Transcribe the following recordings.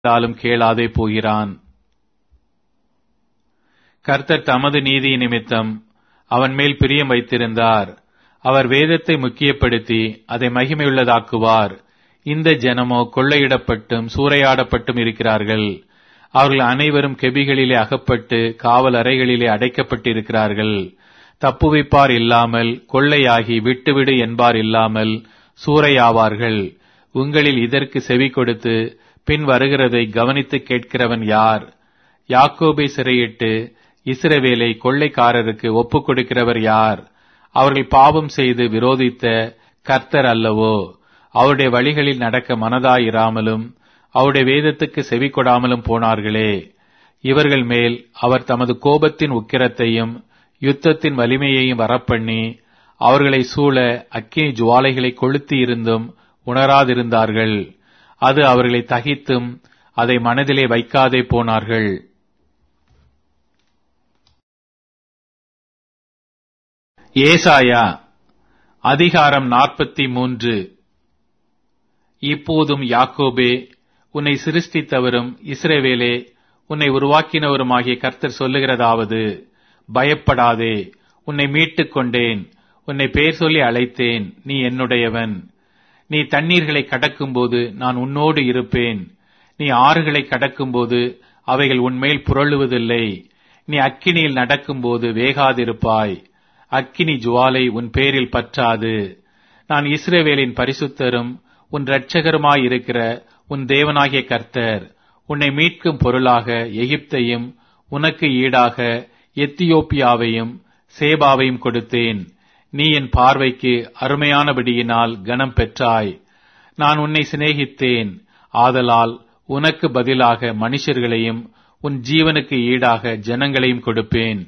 இருந்தாலும் கேளாதே போகிறான் கர்த்தர் தமது நீதி நிமித்தம் அவன் மேல் பிரியம் வைத்திருந்தார் அவர் வேதத்தை முக்கியப்படுத்தி அதை மகிமையுள்ளதாக்குவார் இந்த ஜனமோ கொள்ளையிடப்பட்டும் சூறையாடப்பட்டும் இருக்கிறார்கள் அவர்கள் அனைவரும் கெபிகளிலே அகப்பட்டு காவல் அறைகளிலே அடைக்கப்பட்டிருக்கிறார்கள் தப்புவிப்பார் இல்லாமல் கொள்ளையாகி விட்டுவிடு என்பார் இல்லாமல் சூறையாவார்கள் உங்களில் இதற்கு செவி கொடுத்து பின் வருகிறதை கவனித்து கேட்கிறவன் யார் யாக்கோபை சிறையிட்டு இஸ்ரவேலை கொள்ளைக்காரருக்கு ஒப்புக் கொடுக்கிறவர் யார் அவர்கள் பாவம் செய்து விரோதித்த கர்த்தர் அல்லவோ அவருடைய வழிகளில் நடக்க மனதாயிராமலும் அவருடைய வேதத்துக்கு செவி கொடாமலும் போனார்களே இவர்கள் மேல் அவர் தமது கோபத்தின் உக்கிரத்தையும் யுத்தத்தின் வலிமையையும் வரப்பண்ணி அவர்களை சூழ அக்கினி ஜுவாலைகளை கொளுத்தி இருந்தும் உணராதிருந்தார்கள் அது அவர்களை தகித்தும் அதை மனதிலே வைக்காதே போனார்கள் ஏசாயா அதிகாரம் நாற்பத்தி மூன்று இப்போதும் யாக்கோபே உன்னை சிருஷ்டித்தவரும் இஸ்ரவேலே உன்னை உருவாக்கினவருமாகிய கர்த்தர் சொல்லுகிறதாவது பயப்படாதே உன்னை மீட்டுக் கொண்டேன் உன்னை பெயர் சொல்லி அழைத்தேன் நீ என்னுடையவன் நீ தண்ணீர்களை கடக்கும்போது நான் உன்னோடு இருப்பேன் நீ ஆறுகளை கடக்கும்போது அவைகள் உன்மேல் புரளுவதில்லை நீ அக்கினியில் நடக்கும்போது வேகாதிருப்பாய் அக்கினி ஜுவாலை உன் பேரில் பற்றாது நான் இஸ்ரேவேலின் பரிசுத்தரும் உன் இரட்சகருமாயிருக்கிற உன் தேவனாகிய கர்த்தர் உன்னை மீட்கும் பொருளாக எகிப்தையும் உனக்கு ஈடாக எத்தியோப்பியாவையும் சேபாவையும் கொடுத்தேன் நீ என் பார்வைக்கு அருமையானபடியினால் கனம் பெற்றாய் நான் உன்னை சிநேகித்தேன் ஆதலால் உனக்கு பதிலாக மனுஷர்களையும் உன் ஜீவனுக்கு ஈடாக ஜனங்களையும் கொடுப்பேன்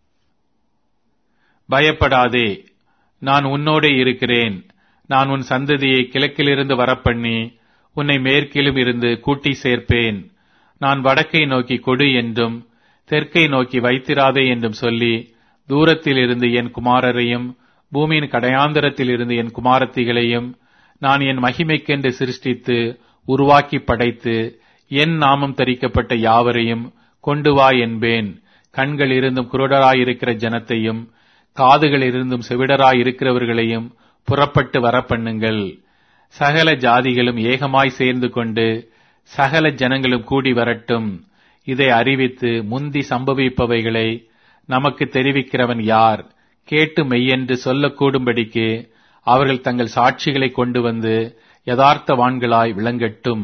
பயப்படாதே நான் உன்னோடே இருக்கிறேன் நான் உன் சந்ததியை கிழக்கிலிருந்து வரப்பண்ணி உன்னை மேற்கிலும் இருந்து கூட்டி சேர்ப்பேன் நான் வடக்கை நோக்கி கொடு என்றும் தெற்கை நோக்கி வைத்திராதே என்றும் சொல்லி தூரத்தில் இருந்து என் குமாரரையும் பூமியின் கடையாந்தரத்தில் இருந்து என் குமாரத்திகளையும் நான் என் மகிமைக்கென்று சிருஷ்டித்து உருவாக்கி படைத்து என் நாமம் தரிக்கப்பட்ட யாவரையும் கொண்டு வா என்பேன் கண்கள் இருந்தும் குருடராயிருக்கிற ஜனத்தையும் காதுகள் இருந்தும் செவிடராயிருக்கிறவர்களையும் புறப்பட்டு வரப்பண்ணுங்கள் சகல ஜாதிகளும் ஏகமாய் சேர்ந்து கொண்டு சகல ஜனங்களும் கூடி வரட்டும் இதை அறிவித்து முந்தி சம்பவிப்பவைகளை நமக்கு தெரிவிக்கிறவன் யார் கேட்டு மெய்யென்று சொல்லக்கூடும்படிக்கு அவர்கள் தங்கள் சாட்சிகளை கொண்டு வந்து யதார்த்தவான்களாய் விளங்கட்டும்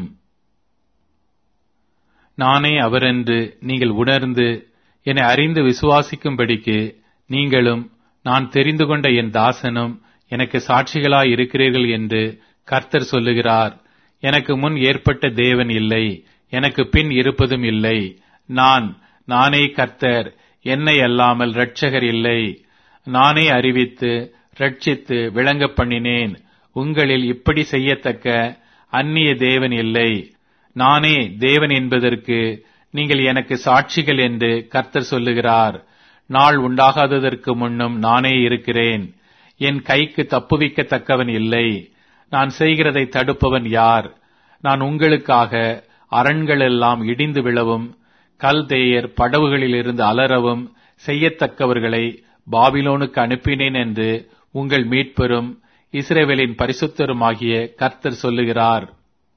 நானே அவரென்று நீங்கள் உணர்ந்து என்னை அறிந்து விசுவாசிக்கும்படிக்கு நீங்களும் நான் தெரிந்து கொண்ட என் தாசனும் எனக்கு சாட்சிகளாய் இருக்கிறீர்கள் என்று கர்த்தர் சொல்லுகிறார் எனக்கு முன் ஏற்பட்ட தேவன் இல்லை எனக்கு பின் இருப்பதும் இல்லை நான் நானே கர்த்தர் என்னை அல்லாமல் இரட்சகர் இல்லை நானே அறிவித்து ரட்சித்து விளங்க பண்ணினேன் உங்களில் இப்படி செய்யத்தக்க அந்நிய தேவன் இல்லை நானே தேவன் என்பதற்கு நீங்கள் எனக்கு சாட்சிகள் என்று கர்த்தர் சொல்லுகிறார் நாள் உண்டாகாததற்கு முன்னும் நானே இருக்கிறேன் என் கைக்கு தப்புவிக்கத்தக்கவன் இல்லை நான் செய்கிறதை தடுப்பவன் யார் நான் உங்களுக்காக அரண்களெல்லாம் இடிந்து விழவும் கல்தேயர் படவுகளிலிருந்து அலறவும் செய்யத்தக்கவர்களை பாபிலோனுக்கு அனுப்பினேன் என்று உங்கள் மீட்பெரும் இஸ்ரேவேலின் பரிசுத்தருமாகிய கர்த்தர் சொல்லுகிறார்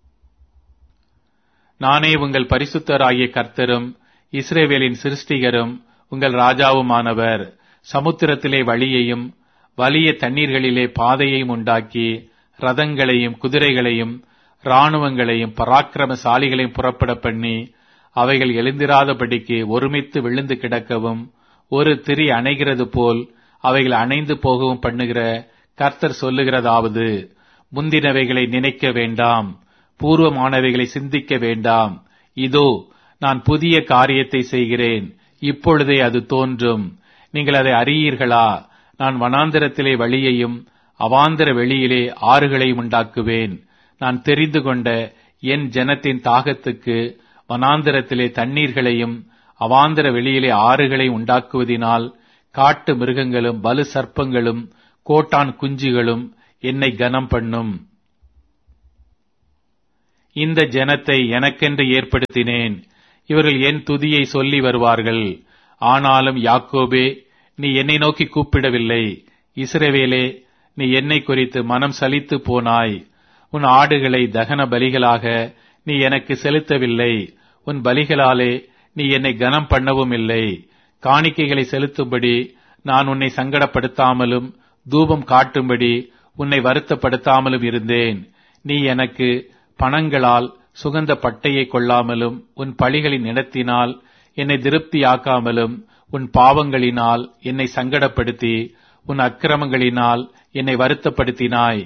நானே உங்கள் பரிசுத்தராகிய கர்த்தரும் இஸ்ரேவேலின் சிருஷ்டிகரும் உங்கள் ராஜாவுமானவர் சமுத்திரத்திலே வழியையும் வலிய தண்ணீர்களிலே பாதையையும் உண்டாக்கி ரதங்களையும் குதிரைகளையும் இராணுவங்களையும் பராக்கிரமசாலிகளையும் புறப்பட பண்ணி அவைகள் எழுந்திராதபடிக்கு ஒருமித்து விழுந்து கிடக்கவும் ஒரு திரி அணைகிறது போல் அவைகள் அணைந்து போகவும் பண்ணுகிற கர்த்தர் சொல்லுகிறதாவது முந்தினவைகளை நினைக்க வேண்டாம் பூர்வமானவைகளை சிந்திக்க வேண்டாம் இதோ நான் புதிய காரியத்தை செய்கிறேன் இப்பொழுதே அது தோன்றும் நீங்கள் அதை அறியீர்களா நான் வனாந்திரத்திலே வழியையும் அவாந்திர வெளியிலே ஆறுகளையும் உண்டாக்குவேன் நான் தெரிந்து கொண்ட என் ஜனத்தின் தாகத்துக்கு வனாந்திரத்திலே தண்ணீர்களையும் அவாந்திர வெளியிலே ஆறுகளை உண்டாக்குவதினால் காட்டு மிருகங்களும் பலு சர்ப்பங்களும் கோட்டான் குஞ்சுகளும் என்னை கனம் பண்ணும் இந்த ஜனத்தை எனக்கென்று ஏற்படுத்தினேன் இவர்கள் என் துதியை சொல்லி வருவார்கள் ஆனாலும் யாக்கோபே நீ என்னை நோக்கி கூப்பிடவில்லை இஸ்ரவேலே நீ என்னை குறித்து மனம் சலித்து போனாய் உன் ஆடுகளை தகன பலிகளாக நீ எனக்கு செலுத்தவில்லை உன் பலிகளாலே நீ என்னை கனம் பண்ணவும் இல்லை காணிக்கைகளை செலுத்தும்படி நான் உன்னை சங்கடப்படுத்தாமலும் தூபம் காட்டும்படி உன்னை வருத்தப்படுத்தாமலும் இருந்தேன் நீ எனக்கு பணங்களால் சுகந்த பட்டையை கொள்ளாமலும் உன் பழிகளின் இடத்தினால் என்னை திருப்தியாக்காமலும் உன் பாவங்களினால் என்னை சங்கடப்படுத்தி உன் அக்கிரமங்களினால் என்னை வருத்தப்படுத்தினாய்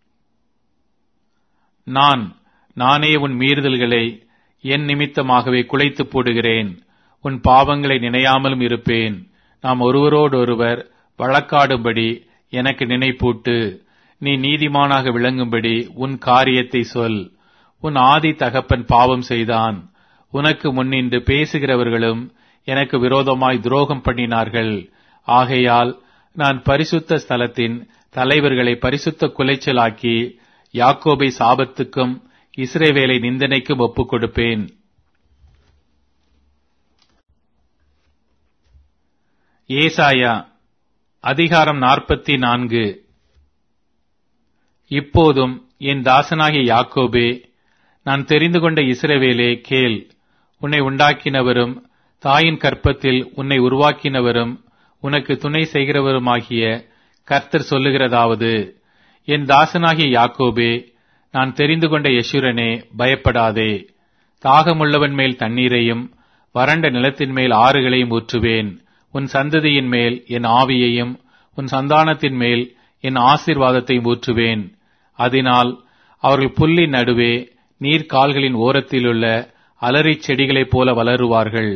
நான் நானே உன் மீறுதல்களை என் நிமித்தமாகவே குலைத்து போடுகிறேன் உன் பாவங்களை நினையாமலும் இருப்பேன் நாம் ஒருவரோடொருவர் வழக்காடும்படி எனக்கு நினைப்பூட்டு நீ நீதிமானாக விளங்கும்படி உன் காரியத்தை சொல் உன் ஆதி தகப்பன் பாவம் செய்தான் உனக்கு முன்னின்று பேசுகிறவர்களும் எனக்கு விரோதமாய் துரோகம் பண்ணினார்கள் ஆகையால் நான் பரிசுத்த ஸ்தலத்தின் தலைவர்களை பரிசுத்த குலைச்சலாக்கி யாக்கோபை சாபத்துக்கும் இஸ்ரேவேலை நிந்தனைக்கும் ஒப்புக் கொடுப்பேன் ஏசாயா அதிகாரம் நாற்பத்தி நான்கு இப்போதும் என் தாசனாகிய யாக்கோபே நான் தெரிந்து கொண்ட இஸ்ரவேலே கேள் உன்னை உண்டாக்கினவரும் தாயின் கற்பத்தில் உன்னை உருவாக்கினவரும் உனக்கு துணை செய்கிறவருமாகிய கர்த்தர் சொல்லுகிறதாவது என் தாசனாகிய யாக்கோபே நான் தெரிந்து கொண்ட யசுரனே பயப்படாதே தாகமுள்ளவன் மேல் தண்ணீரையும் வறண்ட நிலத்தின் மேல் ஆறுகளையும் ஊற்றுவேன் உன் சந்ததியின் மேல் என் ஆவியையும் உன் சந்தானத்தின் மேல் என் ஆசீர்வாதத்தையும் ஊற்றுவேன் அதனால் அவர்கள் புல்லின் நடுவே நீர்க்கால்களின் ஓரத்திலுள்ள அலறிச் செடிகளைப் போல வளருவார்கள்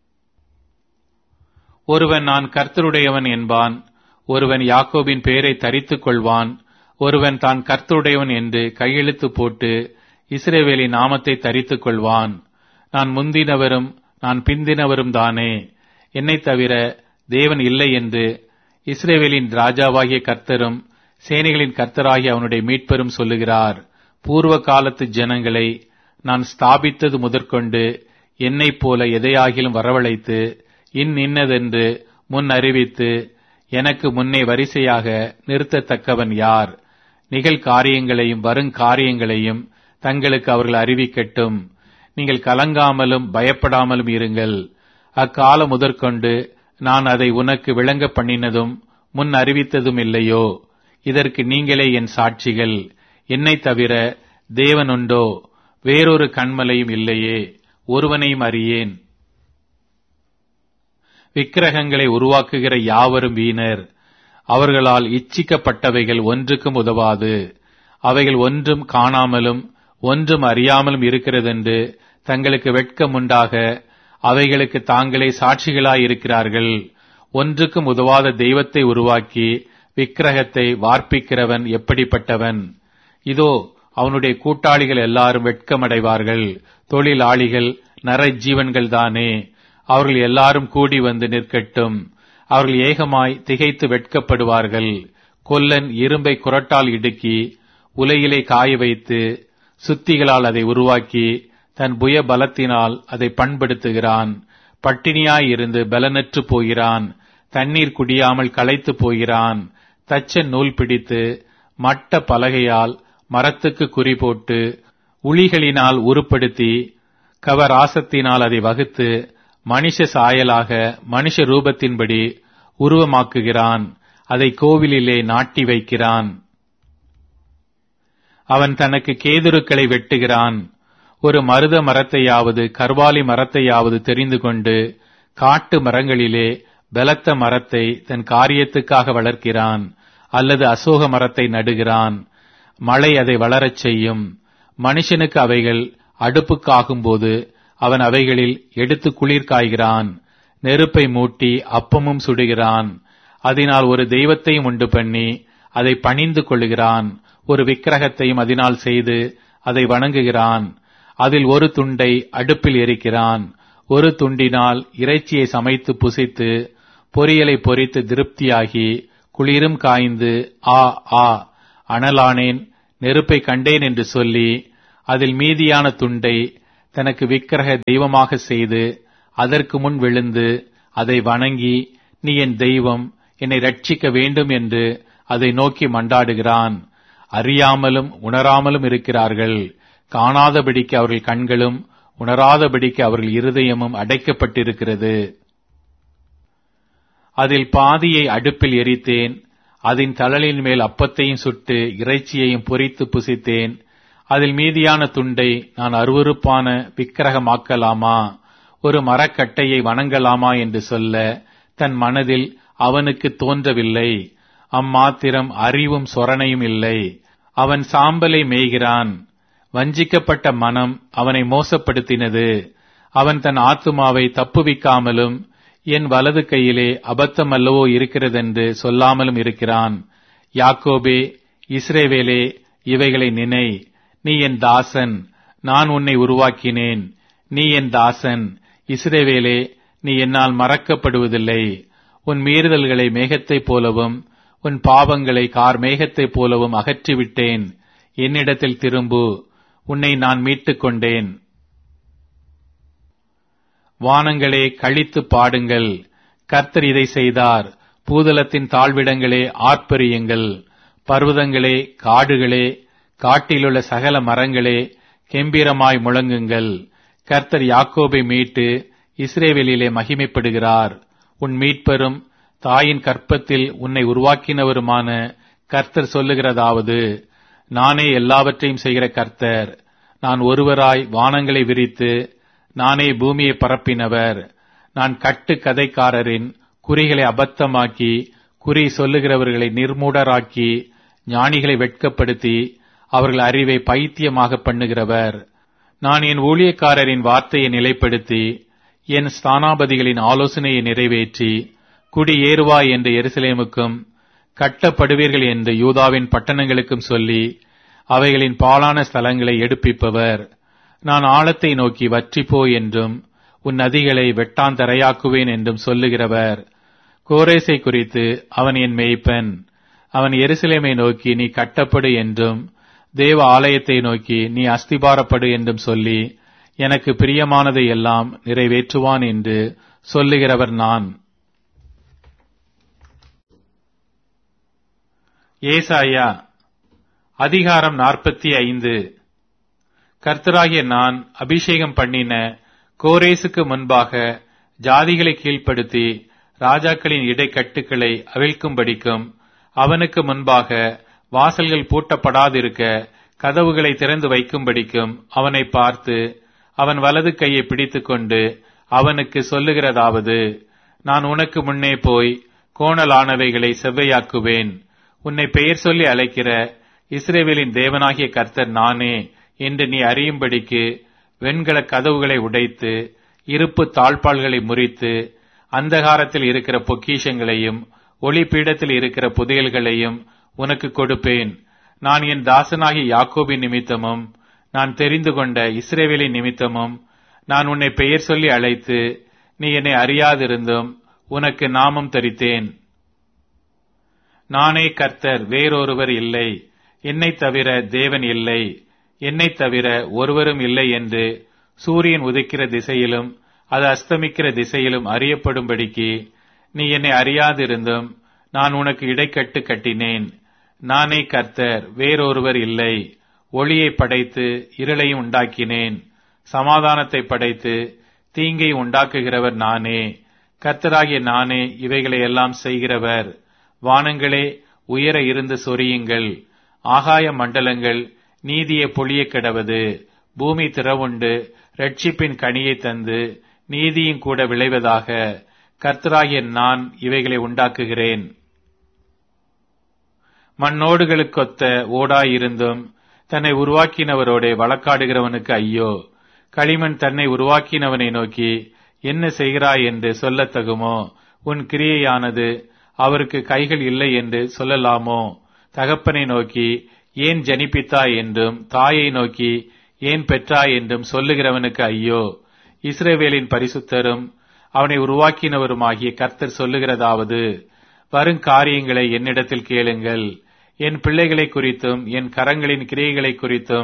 ஒருவன் நான் கர்த்தருடையவன் என்பான் ஒருவன் யாக்கோபின் பெயரை தரித்துக் கொள்வான் ஒருவன் தான் கர்த்தருடையவன் என்று கையெழுத்து போட்டு இஸ்ரேவேலின் நாமத்தை தரித்துக் கொள்வான் நான் முந்தினவரும் நான் பிந்தினவரும் தானே என்னைத் தவிர தேவன் இல்லை என்று இஸ்ரேவேலின் ராஜாவாகிய கர்த்தரும் சேனைகளின் கர்த்தராகிய அவனுடைய மீட்பரும் சொல்லுகிறார் பூர்வ காலத்து ஜனங்களை நான் ஸ்தாபித்தது முதற்கொண்டு என்னைப் போல எதையாகிலும் வரவழைத்து இன்னின்னதென்று முன் அறிவித்து எனக்கு முன்னே வரிசையாக நிறுத்தத்தக்கவன் யார் நிகழ்காரியங்களையும் வருங்காரியங்களையும் தங்களுக்கு அவர்கள் அறிவிக்கட்டும் நீங்கள் கலங்காமலும் பயப்படாமலும் இருங்கள் அக்காலம் முதற்கொண்டு நான் அதை உனக்கு விளங்க பண்ணினதும் முன் அறிவித்ததும் இல்லையோ இதற்கு நீங்களே என் சாட்சிகள் என்னைத் தவிர தேவன் உண்டோ வேறொரு கண்மலையும் இல்லையே ஒருவனையும் அறியேன் விக்கிரகங்களை உருவாக்குகிற யாவரும் வீணர் அவர்களால் இச்சிக்கப்பட்டவைகள் ஒன்றுக்கும் உதவாது அவைகள் ஒன்றும் காணாமலும் ஒன்றும் அறியாமலும் இருக்கிறதென்று தங்களுக்கு வெட்கம் உண்டாக அவைகளுக்கு தாங்களே சாட்சிகளாயிருக்கிறார்கள் ஒன்றுக்கும் உதவாத தெய்வத்தை உருவாக்கி விக்கிரகத்தை வார்ப்பிக்கிறவன் எப்படிப்பட்டவன் இதோ அவனுடைய கூட்டாளிகள் எல்லாரும் வெட்கமடைவார்கள் தொழிலாளிகள் நரஜீவன்கள் தானே அவர்கள் எல்லாரும் கூடி வந்து நிற்கட்டும் அவர்கள் ஏகமாய் திகைத்து வெட்கப்படுவார்கள் கொல்லன் இரும்பை குரட்டால் இடுக்கி உலையிலே காய வைத்து சுத்திகளால் அதை உருவாக்கி தன் புய பலத்தினால் அதை பண்படுத்துகிறான் பட்டினியாயிருந்து பலனற்று போகிறான் தண்ணீர் குடியாமல் களைத்து போகிறான் தச்சன் நூல் பிடித்து மட்ட பலகையால் மரத்துக்கு குறி போட்டு உளிகளினால் உருப்படுத்தி கவராசத்தினால் அதை வகுத்து மனுஷ சாயலாக மனுஷ ரூபத்தின்படி உருவமாக்குகிறான் அதை கோவிலிலே நாட்டி வைக்கிறான் அவன் தனக்கு கேதுருக்களை வெட்டுகிறான் ஒரு மருத மரத்தையாவது கர்வாலி மரத்தையாவது தெரிந்து கொண்டு காட்டு மரங்களிலே பலத்த மரத்தை தன் காரியத்துக்காக வளர்க்கிறான் அல்லது அசோக மரத்தை நடுகிறான் மழை அதை வளரச் செய்யும் மனுஷனுக்கு அவைகள் அடுப்புக்காகும்போது அவன் அவைகளில் எடுத்து குளிர் காய்கிறான் நெருப்பை மூட்டி அப்பமும் சுடுகிறான் அதனால் ஒரு தெய்வத்தையும் உண்டு பண்ணி அதை பணிந்து கொள்ளுகிறான் ஒரு விக்கிரகத்தையும் அதனால் செய்து அதை வணங்குகிறான் அதில் ஒரு துண்டை அடுப்பில் எரிக்கிறான் ஒரு துண்டினால் இறைச்சியை சமைத்து புசித்து பொரியலை பொரித்து திருப்தியாகி குளிரும் காய்ந்து ஆ ஆ அனலானேன் நெருப்பை கண்டேன் என்று சொல்லி அதில் மீதியான துண்டை தனக்கு விக்கிரக தெய்வமாக செய்து அதற்கு முன் விழுந்து அதை வணங்கி நீ என் தெய்வம் என்னை ரட்சிக்க வேண்டும் என்று அதை நோக்கி மண்டாடுகிறான் அறியாமலும் உணராமலும் இருக்கிறார்கள் காணாதபடிக்கு அவர்கள் கண்களும் உணராதபடிக்கு அவர்கள் இருதயமும் அடைக்கப்பட்டிருக்கிறது அதில் பாதியை அடுப்பில் எரித்தேன் அதன் தழலின் மேல் அப்பத்தையும் சுட்டு இறைச்சியையும் பொரித்து புசித்தேன் அதில் மீதியான துண்டை நான் அருவருப்பான விக்கிரகமாக்கலாமா ஒரு மரக்கட்டையை வணங்கலாமா என்று சொல்ல தன் மனதில் அவனுக்கு தோன்றவில்லை அம்மாத்திரம் அறிவும் சொரணையும் இல்லை அவன் சாம்பலை மேய்கிறான் வஞ்சிக்கப்பட்ட மனம் அவனை மோசப்படுத்தினது அவன் தன் ஆத்துமாவை தப்புவிக்காமலும் என் வலது கையிலே அபத்தம் அல்லவோ இருக்கிறதென்று சொல்லாமலும் இருக்கிறான் யாக்கோபே இஸ்ரேவேலே இவைகளை நினை நீ என் தாசன் நான் உன்னை உருவாக்கினேன் நீ என் தாசன் இஸ்ரேவேலே நீ என்னால் மறக்கப்படுவதில்லை உன் மீறுதல்களை மேகத்தைப் போலவும் உன் பாவங்களை கார் மேகத்தைப் போலவும் அகற்றிவிட்டேன் என்னிடத்தில் திரும்பு உன்னை நான் மீட்டுக் கொண்டேன் வானங்களே கழித்து பாடுங்கள் கர்த்தர் இதை செய்தார் பூதலத்தின் தாழ்விடங்களே ஆர்ப்பரியுங்கள் பர்வதங்களே காடுகளே காட்டிலுள்ள சகல மரங்களே கெம்பீரமாய் முழங்குங்கள் கர்த்தர் யாக்கோபை மீட்டு இஸ்ரேவேலிலே மகிமைப்படுகிறார் உன் மீட்பரும் தாயின் கற்பத்தில் உன்னை உருவாக்கினவருமான கர்த்தர் சொல்லுகிறதாவது நானே எல்லாவற்றையும் செய்கிற கர்த்தர் நான் ஒருவராய் வானங்களை விரித்து நானே பூமியை பரப்பினவர் நான் கட்டு கதைக்காரரின் குறிகளை அபத்தமாக்கி குறி சொல்லுகிறவர்களை நிர்மூடராக்கி ஞானிகளை வெட்கப்படுத்தி அவர்கள் அறிவை பைத்தியமாக பண்ணுகிறவர் நான் என் ஊழியக்காரரின் வார்த்தையை நிலைப்படுத்தி என் ஸ்தானாபதிகளின் ஆலோசனையை நிறைவேற்றி குடியேறுவாய் என்று எருசலேமுக்கும் கட்டப்படுவீர்கள் என்று யூதாவின் பட்டணங்களுக்கும் சொல்லி அவைகளின் பாலான ஸ்தலங்களை எடுப்பிப்பவர் நான் ஆழத்தை நோக்கி வற்றிப்போ என்றும் உன் நதிகளை வெட்டாந்தரையாக்குவேன் என்றும் சொல்லுகிறவர் கோரேசை குறித்து அவன் என் மேய்ப்பன் அவன் எருசலேமை நோக்கி நீ கட்டப்படு என்றும் தேவ ஆலயத்தை நோக்கி நீ அஸ்திபாரப்படு என்றும் சொல்லி எனக்கு பிரியமானதை எல்லாம் நிறைவேற்றுவான் என்று சொல்லுகிறவர் நான் ஏசாயா அதிகாரம் நாற்பத்தி ஐந்து கர்த்தராகிய நான் அபிஷேகம் பண்ணின கோரேசுக்கு முன்பாக ஜாதிகளை கீழ்ப்படுத்தி ராஜாக்களின் இடைக்கட்டுக்களை அவிழ்க்கும்படிக்கும் அவனுக்கு முன்பாக வாசல்கள் பூட்டப்படாதிருக்க கதவுகளை திறந்து வைக்கும்படிக்கும் அவனை பார்த்து அவன் வலது கையை பிடித்துக்கொண்டு அவனுக்கு சொல்லுகிறதாவது நான் உனக்கு முன்னே போய் கோணலானவைகளை செவ்வையாக்குவேன் உன்னை பெயர் சொல்லி அழைக்கிற இஸ்ரேவேலின் தேவனாகிய கர்த்தர் நானே என்று நீ அறியும்படிக்கு வெண்கல கதவுகளை உடைத்து இருப்பு தாழ்பால்களை முறித்து அந்தகாரத்தில் இருக்கிற பொக்கிஷங்களையும் ஒளிப்பீடத்தில் இருக்கிற புதையல்களையும் உனக்கு கொடுப்பேன் நான் என் தாசனாகிய யாக்கோபின் நிமித்தமும் நான் தெரிந்து கொண்ட இஸ்ரேவேலின் நிமித்தமும் நான் உன்னை பெயர் சொல்லி அழைத்து நீ என்னை அறியாதிருந்தும் உனக்கு நாமம் தரித்தேன் நானே கர்த்தர் வேறொருவர் இல்லை என்னை தவிர தேவன் இல்லை என்னை தவிர ஒருவரும் இல்லை என்று சூரியன் உதிக்கிற திசையிலும் அது அஸ்தமிக்கிற திசையிலும் அறியப்படும்படிக்கு நீ என்னை அறியாதிருந்தும் நான் உனக்கு இடைக்கட்டு கட்டினேன் நானே கர்த்தர் வேறொருவர் இல்லை ஒளியை படைத்து இருளையும் உண்டாக்கினேன் சமாதானத்தை படைத்து தீங்கை உண்டாக்குகிறவர் நானே கர்த்தராகிய நானே இவைகளை எல்லாம் செய்கிறவர் வானங்களே உயர இருந்து சொரியுங்கள் ஆகாய மண்டலங்கள் நீதியை பொழிய கிடவது பூமி திறவுண்டு ரட்சிப்பின் கனியை தந்து நீதியும் கூட விளைவதாக கர்த்தராகிய நான் இவைகளை உண்டாக்குகிறேன் மண்ணோடுகளுக்கொத்த ஓடாயிருந்தும் தன்னை உருவாக்கினவரோட வழக்காடுகிறவனுக்கு ஐயோ களிமண் தன்னை உருவாக்கினவனை நோக்கி என்ன செய்கிறாய் என்று சொல்லத்தகுமோ உன் கிரியையானது அவருக்கு கைகள் இல்லை என்று சொல்லலாமோ தகப்பனை நோக்கி ஏன் ஜனிப்பித்தாய் என்றும் தாயை நோக்கி ஏன் பெற்றாய் என்றும் சொல்லுகிறவனுக்கு ஐயோ இஸ்ரேவேலின் பரிசுத்தரும் அவனை உருவாக்கினவருமாகிய கர்த்தர் சொல்லுகிறதாவது வருங்காரியங்களை என்னிடத்தில் கேளுங்கள் என் பிள்ளைகளை குறித்தும் என் கரங்களின் கிரியைகளை குறித்தும்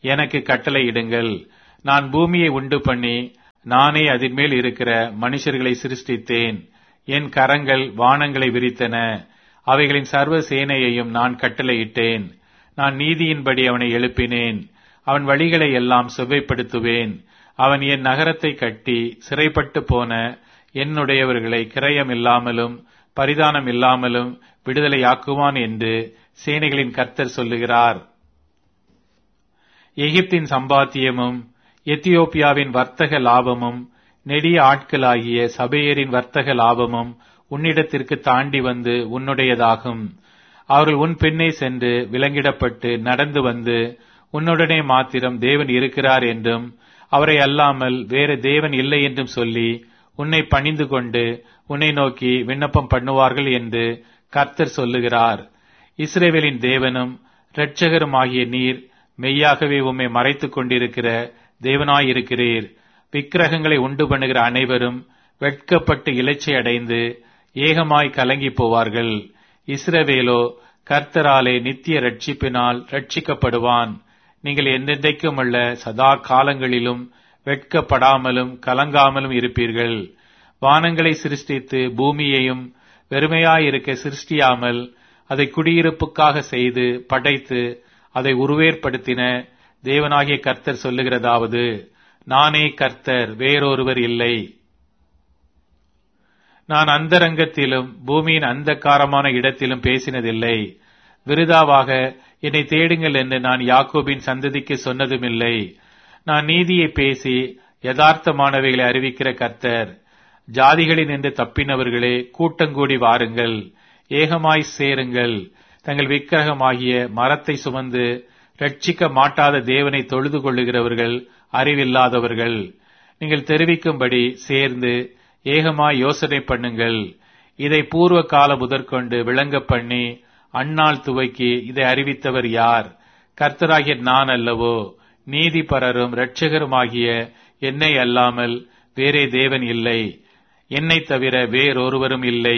எனக்கு கட்டளையிடுங்கள் நான் பூமியை உண்டு பண்ணி நானே அதின் மேல் இருக்கிற மனுஷர்களை சிருஷ்டித்தேன் என் கரங்கள் வானங்களை விரித்தன அவைகளின் சர்வ சேனையையும் நான் கட்டளையிட்டேன் நான் நீதியின்படி அவனை எழுப்பினேன் அவன் வழிகளை எல்லாம் செவ்வைப்படுத்துவேன் அவன் என் நகரத்தை கட்டி சிறைப்பட்டு போன என்னுடையவர்களை கிரயம் இல்லாமலும் பரிதானம் இல்லாமலும் விடுதலையாக்குவான் என்று சேனைகளின் கர்த்தர் சொல்லுகிறார் எகிப்தின் சம்பாத்தியமும் எத்தியோப்பியாவின் வர்த்தக லாபமும் நெடிய ஆட்களாகிய சபையரின் வர்த்தக லாபமும் உன்னிடத்திற்கு தாண்டி வந்து உன்னுடையதாகும் அவர்கள் உன் பின்னே சென்று விலங்கிடப்பட்டு நடந்து வந்து உன்னுடனே மாத்திரம் தேவன் இருக்கிறார் என்றும் அவரை அல்லாமல் வேறு தேவன் இல்லை என்றும் சொல்லி உன்னை பணிந்து கொண்டு உன்னை நோக்கி விண்ணப்பம் பண்ணுவார்கள் என்று கர்த்தர் சொல்லுகிறார் இஸ்ரேவேலின் தேவனும் இரட்சகருமாகிய நீர் மெய்யாகவே உம்மை மறைத்துக் கொண்டிருக்கிற தேவனாயிருக்கிறீர் விக்கிரகங்களை உண்டு பண்ணுகிற அனைவரும் வெட்கப்பட்டு இலைச்சை அடைந்து ஏகமாய் கலங்கி போவார்கள் இஸ்ரவேலோ கர்த்தராலே நித்திய ரட்சிப்பினால் ரட்சிக்கப்படுவான் நீங்கள் எந்தெந்தைக்கும் உள்ள சதா காலங்களிலும் வெட்கப்படாமலும் கலங்காமலும் இருப்பீர்கள் வானங்களை சிருஷ்டித்து பூமியையும் வெறுமையாயிருக்க சிருஷ்டியாமல் அதை குடியிருப்புக்காக செய்து படைத்து அதை உருவேற்படுத்தின தேவனாகிய கர்த்தர் சொல்லுகிறதாவது நானே கர்த்தர் வேறொருவர் இல்லை நான் அந்தரங்கத்திலும் பூமியின் அந்தக்காரமான இடத்திலும் பேசினதில்லை விருதாவாக என்னை தேடுங்கள் என்று நான் யாக்கோபின் சந்ததிக்கு சொன்னதுமில்லை நான் நீதியை பேசி யதார்த்தமானவைகளை அறிவிக்கிற கர்த்தர் ஜாதிகளில் நின்று தப்பினவர்களே கூட்டங்கூடி வாருங்கள் ஏகமாய் சேருங்கள் தங்கள் விக்கிரகமாகிய மரத்தை சுமந்து ரட்சிக்க மாட்டாத தேவனை தொழுது கொள்ளுகிறவர்கள் அறிவில்லாதவர்கள் நீங்கள் தெரிவிக்கும்படி சேர்ந்து ஏகமாய் யோசனை பண்ணுங்கள் இதை பூர்வ கால முதற்கொண்டு விளங்க பண்ணி அந்நாள் துவக்கி இதை அறிவித்தவர் யார் கர்த்தராகிய நான் அல்லவோ நீதிபரரும் இரட்சகருமாகிய என்னை அல்லாமல் வேறே தேவன் இல்லை என்னை தவிர வேறொருவரும் இல்லை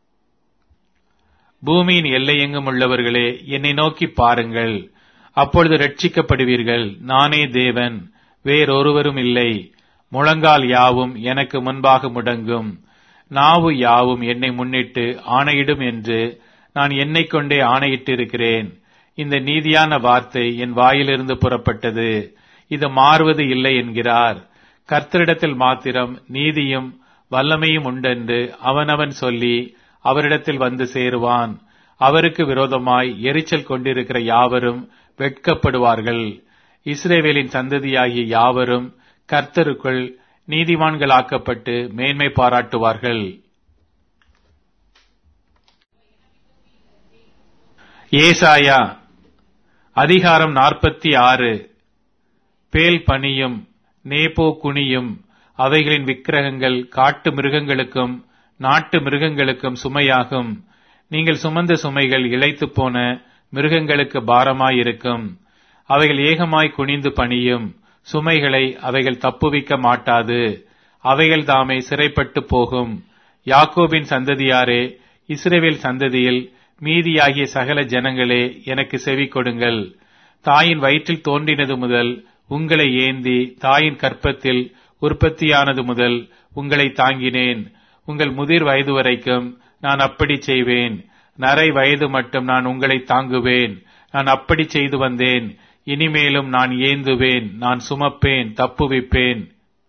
பூமியின் எல்லையெங்கும் உள்ளவர்களே என்னை நோக்கி பாருங்கள் அப்பொழுது ரட்சிக்கப்படுவீர்கள் நானே தேவன் வேறொருவரும் இல்லை முழங்கால் யாவும் எனக்கு முன்பாக முடங்கும் நாவு யாவும் என்னை முன்னிட்டு ஆணையிடும் என்று நான் என்னை கொண்டே ஆணையிட்டிருக்கிறேன் இந்த நீதியான வார்த்தை என் வாயிலிருந்து புறப்பட்டது இது மாறுவது இல்லை என்கிறார் கர்த்தரிடத்தில் மாத்திரம் நீதியும் வல்லமையும் உண்டென்று அவனவன் சொல்லி அவரிடத்தில் வந்து சேருவான் அவருக்கு விரோதமாய் எரிச்சல் கொண்டிருக்கிற யாவரும் வெட்கப்படுவார்கள் இஸ்ரேவேலின் சந்ததியாகிய யாவரும் கர்த்தருக்குள் நீதிமான்களாக்கப்பட்டு மேன்மை பாராட்டுவார்கள் ஏசாயா அதிகாரம் நாற்பத்தி ஆறு பேல் பனியும் நேபோ குனியும் அவைகளின் விக்கிரகங்கள் காட்டு மிருகங்களுக்கும் நாட்டு மிருகங்களுக்கும் சுமையாகும் நீங்கள் சுமந்த சுமைகள் இழைத்துப் போன மிருகங்களுக்கு பாரமாயிருக்கும் அவைகள் ஏகமாய் குனிந்து பணியும் சுமைகளை அவைகள் தப்புவிக்க மாட்டாது அவைகள் தாமே சிறைப்பட்டு போகும் யாக்கோபின் சந்ததியாரே இஸ்ரேவேல் சந்ததியில் மீதியாகிய சகல ஜனங்களே எனக்கு செவி கொடுங்கள் தாயின் வயிற்றில் தோன்றினது முதல் உங்களை ஏந்தி தாயின் கற்பத்தில் உற்பத்தியானது முதல் உங்களை தாங்கினேன் உங்கள் முதிர் வயது வரைக்கும் நான் அப்படி செய்வேன் நரை வயது மட்டும் நான் உங்களை தாங்குவேன் நான் அப்படி செய்து வந்தேன் இனிமேலும் நான் ஏந்துவேன் நான் சுமப்பேன் தப்புவிப்பேன்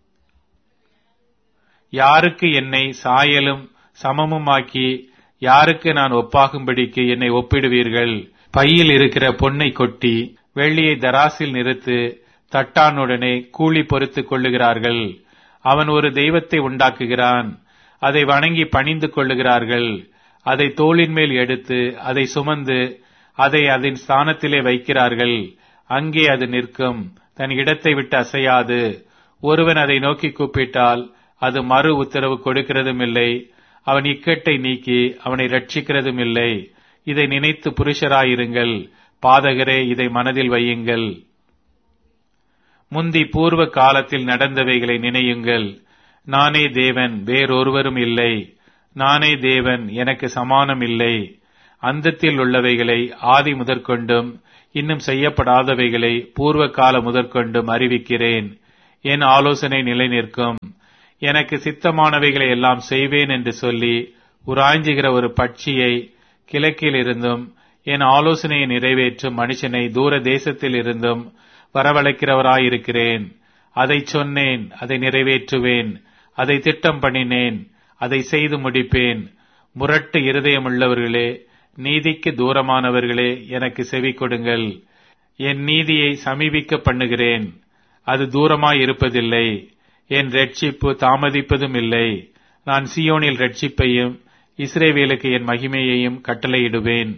யாருக்கு என்னை சாயலும் சமமுமாக்கி யாருக்கு நான் ஒப்பாகும்படிக்கு என்னை ஒப்பிடுவீர்கள் பையில் இருக்கிற பொன்னை கொட்டி வெள்ளியை தராசில் நிறுத்து தட்டானுடனே கூலி பொறுத்துக் கொள்ளுகிறார்கள் அவன் ஒரு தெய்வத்தை உண்டாக்குகிறான் அதை வணங்கி பணிந்து கொள்ளுகிறார்கள் அதை தோளின் மேல் எடுத்து அதை சுமந்து அதை அதன் ஸ்தானத்திலே வைக்கிறார்கள் அங்கே அது நிற்கும் தன் இடத்தை விட்டு அசையாது ஒருவன் அதை நோக்கி கூப்பிட்டால் அது மறு உத்தரவு கொடுக்கிறதும் இல்லை அவன் இக்கட்டை நீக்கி அவனை ரட்சிக்கிறதும் இல்லை இதை நினைத்து புருஷராயிருங்கள் பாதகரே இதை மனதில் வையுங்கள் முந்தி பூர்வ காலத்தில் நடந்தவைகளை நினையுங்கள் நானே தேவன் வேறொருவரும் இல்லை நானே தேவன் எனக்கு சமானம் இல்லை அந்தத்தில் உள்ளவைகளை ஆதி முதற்கொண்டும் இன்னும் செய்யப்படாதவைகளை பூர்வ கால முதற்கொண்டும் அறிவிக்கிறேன் என் ஆலோசனை நிலை நிற்கும் எனக்கு சித்தமானவைகளை எல்லாம் செய்வேன் என்று சொல்லி உராய்ஞ்சுகிற ஒரு பட்சியை கிழக்கில் இருந்தும் என் ஆலோசனையை நிறைவேற்றும் மனுஷனை தூர தேசத்தில் இருந்தும் வரவழைக்கிறவராயிருக்கிறேன் அதை சொன்னேன் அதை நிறைவேற்றுவேன் அதை திட்டம் பண்ணினேன் அதை செய்து முடிப்பேன் முரட்டு இருதயமுள்ளவர்களே நீதிக்கு தூரமானவர்களே எனக்கு செவி கொடுங்கள் என் நீதியை சமீபிக்க பண்ணுகிறேன் அது தூரமாய் இருப்பதில்லை என் ரட்சிப்பு தாமதிப்பதும் இல்லை நான் சியோனில் ரட்சிப்பையும் இஸ்ரேவேலுக்கு என் மகிமையையும் கட்டளையிடுவேன்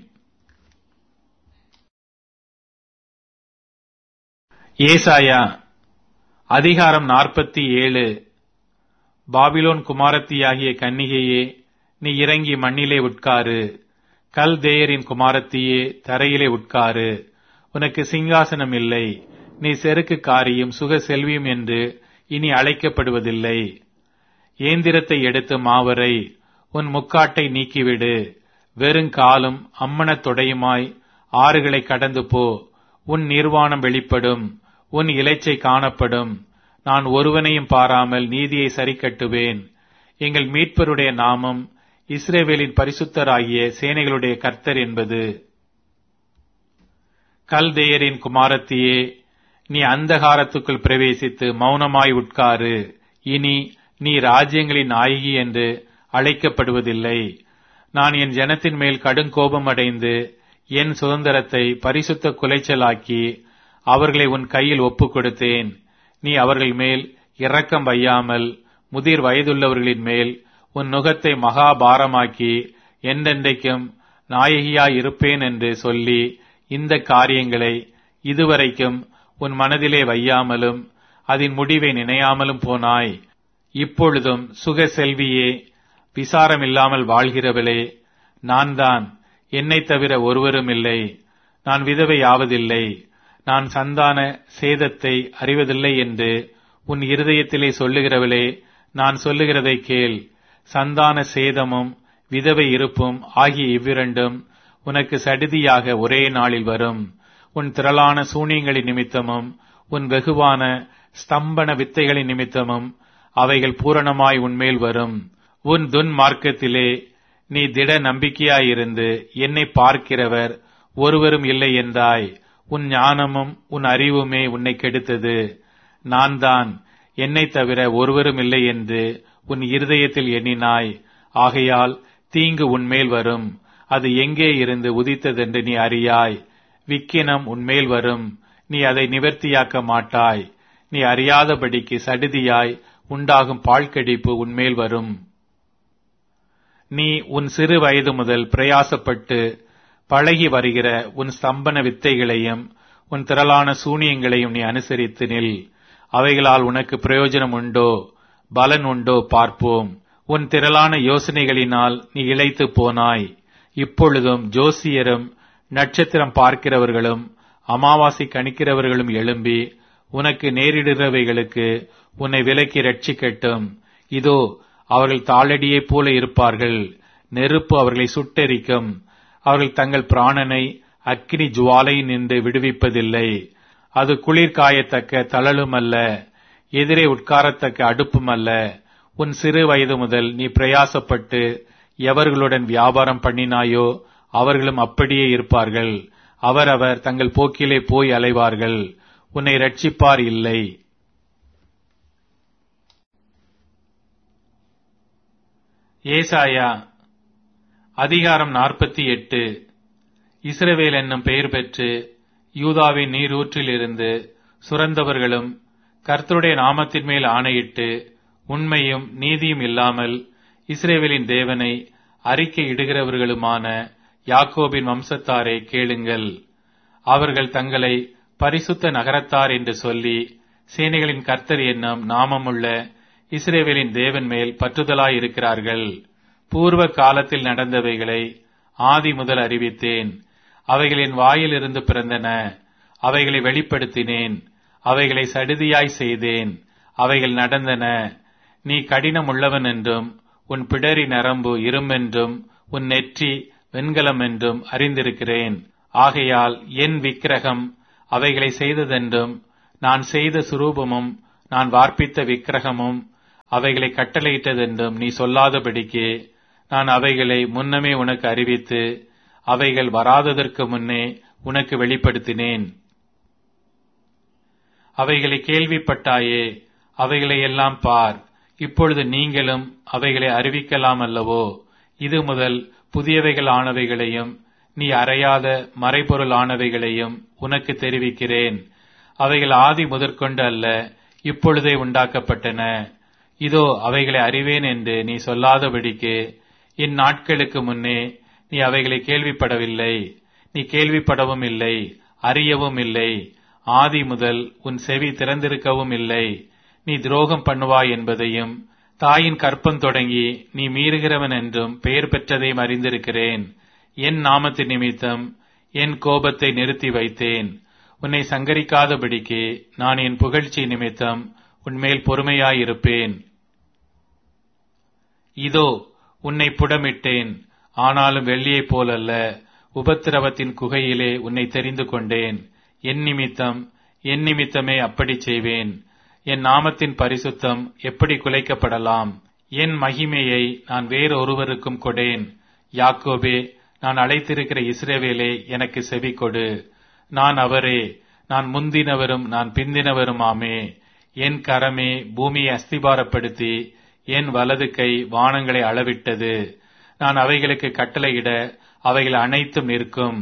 ஏசாயா அதிகாரம் நாற்பத்தி ஏழு பாபிலோன் குமாரத்தியாகிய கன்னிகையே நீ இறங்கி மண்ணிலே உட்காரு கல் தேயரின் குமாரத்தியே தரையிலே உட்காரு உனக்கு சிங்காசனம் இல்லை நீ செருக்கு காரியும் சுக செல்வியும் என்று இனி அழைக்கப்படுவதில்லை ஏந்திரத்தை எடுத்து மாவரை உன் முக்காட்டை நீக்கிவிடு வெறுங்காலும் அம்மனத் தொடையுமாய் ஆறுகளை கடந்து போ உன் நிர்வாணம் வெளிப்படும் உன் இலைச்சை காணப்படும் நான் ஒருவனையும் பாராமல் நீதியை சரிக்கட்டுவேன் எங்கள் மீட்பருடைய நாமம் இஸ்ரேவேலின் பரிசுத்தராகிய சேனைகளுடைய கர்த்தர் என்பது கல்தேயரின் குமாரத்தியே நீ அந்தகாரத்துக்குள் பிரவேசித்து மௌனமாய் உட்காரு இனி நீ ராஜ்யங்களின் நாயகி என்று அழைக்கப்படுவதில்லை நான் என் ஜனத்தின் மேல் கடுங்கோபம் அடைந்து என் சுதந்திரத்தை பரிசுத்த குலைச்சலாக்கி அவர்களை உன் கையில் ஒப்புக் கொடுத்தேன் நீ அவர்கள் மேல் இரக்கம் வையாமல் முதிர் வயதுள்ளவர்களின் மேல் உன் நுகத்தை மகாபாரமாக்கி என்றென்றைக்கும் நாயகியாய் இருப்பேன் என்று சொல்லி இந்த காரியங்களை இதுவரைக்கும் உன் மனதிலே வையாமலும் அதன் முடிவை நினையாமலும் போனாய் இப்பொழுதும் சுக செல்வியே விசாரமில்லாமல் வாழ்கிறவளே நான் தான் என்னைத் தவிர ஒருவரும் இல்லை நான் விதவையாவதில்லை நான் சந்தான சேதத்தை அறிவதில்லை என்று உன் இருதயத்திலே சொல்லுகிறவளே நான் சொல்லுகிறதை கேள் சந்தான சேதமும் விதவை இருப்பும் ஆகிய இவ்விரண்டும் உனக்கு சடிதியாக ஒரே நாளில் வரும் உன் திரளான சூனியங்களின் நிமித்தமும் உன் வெகுவான ஸ்தம்பன வித்தைகளின் நிமித்தமும் அவைகள் பூரணமாய் உன்மேல் வரும் உன் துன் மார்க்கத்திலே நீ திட நம்பிக்கையாயிருந்து என்னை பார்க்கிறவர் ஒருவரும் இல்லை என்றாய் உன் ஞானமும் உன் அறிவுமே உன்னை கெடுத்தது நான் தான் என்னை தவிர ஒருவரும் இல்லை என்று உன் இருதயத்தில் எண்ணினாய் ஆகையால் தீங்கு உன்மேல் வரும் அது எங்கே இருந்து உதித்ததென்று நீ அறியாய் விக்கினம் உன்மேல் வரும் நீ அதை நிவர்த்தியாக்க மாட்டாய் நீ அறியாதபடிக்கு சடிதியாய் உண்டாகும் பாழ்கடிப்பு உன்மேல் வரும் நீ உன் சிறு வயது முதல் பிரயாசப்பட்டு பழகி வருகிற உன் ஸ்தம்பன வித்தைகளையும் உன் திரளான சூனியங்களையும் நீ அனுசரித்து நில் அவைகளால் உனக்கு பிரயோஜனம் உண்டோ பலன் உண்டோ பார்ப்போம் உன் திரளான யோசனைகளினால் நீ இழைத்து போனாய் இப்பொழுதும் ஜோசியரும் நட்சத்திரம் பார்க்கிறவர்களும் அமாவாசை கணிக்கிறவர்களும் எழும்பி உனக்கு நேரிடுகிறவைகளுக்கு உன்னை விலக்கி ரட்சிக்கட்டும் இதோ அவர்கள் தாளடியைப் போல இருப்பார்கள் நெருப்பு அவர்களை சுட்டெரிக்கும் அவர்கள் தங்கள் பிராணனை அக்கினி ஜுவாலை நின்று விடுவிப்பதில்லை அது குளிர் காயத்தக்க தளலும் அல்ல எதிரே உட்காரத்தக்க அடுப்பும் அல்ல உன் சிறு வயது முதல் நீ பிரயாசப்பட்டு எவர்களுடன் வியாபாரம் பண்ணினாயோ அவர்களும் அப்படியே இருப்பார்கள் அவரவர் தங்கள் போக்கிலே போய் அலைவார்கள் உன்னை ரட்சிப்பார் இல்லை ஏசாயா அதிகாரம் நாற்பத்தி எட்டு இஸ்ரவேல் என்னும் பெயர் பெற்று யூதாவின் நீரூற்றிலிருந்து சுரந்தவர்களும் கர்த்தருடைய நாமத்தின் மேல் ஆணையிட்டு உண்மையும் நீதியும் இல்லாமல் இஸ்ரேவேலின் தேவனை அறிக்கை இடுகிறவர்களுமான யாக்கோபின் வம்சத்தாரை கேளுங்கள் அவர்கள் தங்களை பரிசுத்த நகரத்தார் என்று சொல்லி சேனைகளின் கர்த்தர் என்னும் நாமமுள்ள இஸ்ரேவேலின் தேவன் மேல் பற்றுதலாயிருக்கிறார்கள் பூர்வ காலத்தில் நடந்தவைகளை ஆதி முதல் அறிவித்தேன் அவைகளின் வாயிலிருந்து பிறந்தன அவைகளை வெளிப்படுத்தினேன் அவைகளை சடிதியாய் செய்தேன் அவைகள் நடந்தன நீ கடினம் உள்ளவன் என்றும் உன் பிடரி நரம்பு இருமென்றும் உன் நெற்றி வெண்கலம் என்றும் அறிந்திருக்கிறேன் ஆகையால் என் விக்கிரகம் அவைகளை செய்ததென்றும் நான் செய்த சுரூபமும் நான் வார்ப்பித்த விக்கிரகமும் அவைகளை கட்டளையிட்டதென்றும் நீ சொல்லாதபடிக்கு நான் அவைகளை முன்னமே உனக்கு அறிவித்து அவைகள் வராததற்கு முன்னே உனக்கு வெளிப்படுத்தினேன் அவைகளை கேள்விப்பட்டாயே அவைகளை எல்லாம் பார் இப்பொழுது நீங்களும் அவைகளை அறிவிக்கலாம் அல்லவோ இது முதல் புதியவைகள் ஆனவைகளையும் நீ அறையாத மறைபொருள் ஆனவைகளையும் உனக்கு தெரிவிக்கிறேன் அவைகள் ஆதி முதற்கொண்டு அல்ல இப்பொழுதே உண்டாக்கப்பட்டன இதோ அவைகளை அறிவேன் என்று நீ சொல்லாதபடிக்கு இந்நாட்களுக்கு முன்னே நீ அவைகளை கேள்விப்படவில்லை நீ கேள்விப்படவும் இல்லை அறியவும் இல்லை ஆதி முதல் உன் செவி திறந்திருக்கவும் இல்லை நீ துரோகம் பண்ணுவாய் என்பதையும் தாயின் கற்பம் தொடங்கி நீ மீறுகிறவன் என்றும் பெயர் பெற்றதையும் அறிந்திருக்கிறேன் என் நாமத்து நிமித்தம் என் கோபத்தை நிறுத்தி வைத்தேன் உன்னை சங்கரிக்காதபடிக்கு நான் என் புகழ்ச்சி நிமித்தம் உன்மேல் பொறுமையாயிருப்பேன் இதோ உன்னை புடமிட்டேன் ஆனாலும் வெள்ளியைப் போலல்ல உபத்திரவத்தின் குகையிலே உன்னை தெரிந்து கொண்டேன் என் நிமித்தம் என் நிமித்தமே அப்படி செய்வேன் என் நாமத்தின் பரிசுத்தம் எப்படி குலைக்கப்படலாம் என் மகிமையை நான் வேறொருவருக்கும் கொடேன் யாக்கோபே நான் அழைத்திருக்கிற இஸ்ரேவேலே எனக்கு செவி கொடு நான் அவரே நான் முந்தினவரும் நான் பிந்தினவருமாமே என் கரமே பூமியை அஸ்திபாரப்படுத்தி என் வலது கை வானங்களை அளவிட்டது நான் அவைகளுக்கு கட்டளையிட அவைகள் அனைத்தும் நிற்கும்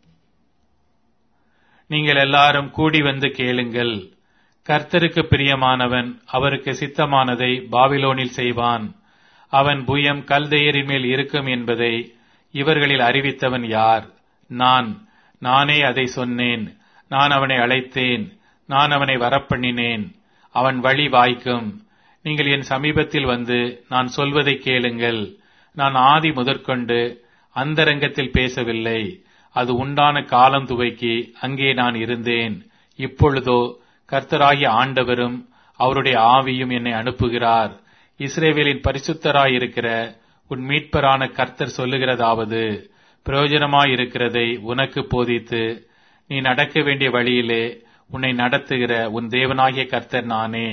நீங்கள் எல்லாரும் கூடி வந்து கேளுங்கள் கர்த்தருக்கு பிரியமானவன் அவருக்கு சித்தமானதை பாபிலோனில் செய்வான் அவன் புயம் கல்தையரின் மேல் இருக்கும் என்பதை இவர்களில் அறிவித்தவன் யார் நான் நானே அதை சொன்னேன் நான் அவனை அழைத்தேன் நான் அவனை வரப்பண்ணினேன் அவன் வழி வாய்க்கும் நீங்கள் என் சமீபத்தில் வந்து நான் சொல்வதை கேளுங்கள் நான் ஆதி முதற்கொண்டு அந்தரங்கத்தில் பேசவில்லை அது உண்டான காலம் துவைக்கி அங்கே நான் இருந்தேன் இப்பொழுதோ கர்த்தராகிய ஆண்டவரும் அவருடைய ஆவியும் என்னை அனுப்புகிறார் இஸ்ரேவேலின் பரிசுத்தராயிருக்கிற உன் மீட்பரான கர்த்தர் சொல்லுகிறதாவது பிரயோஜனமாயிருக்கிறதை உனக்கு போதித்து நீ நடக்க வேண்டிய வழியிலே உன்னை நடத்துகிற உன் தேவனாகிய கர்த்தர் நானே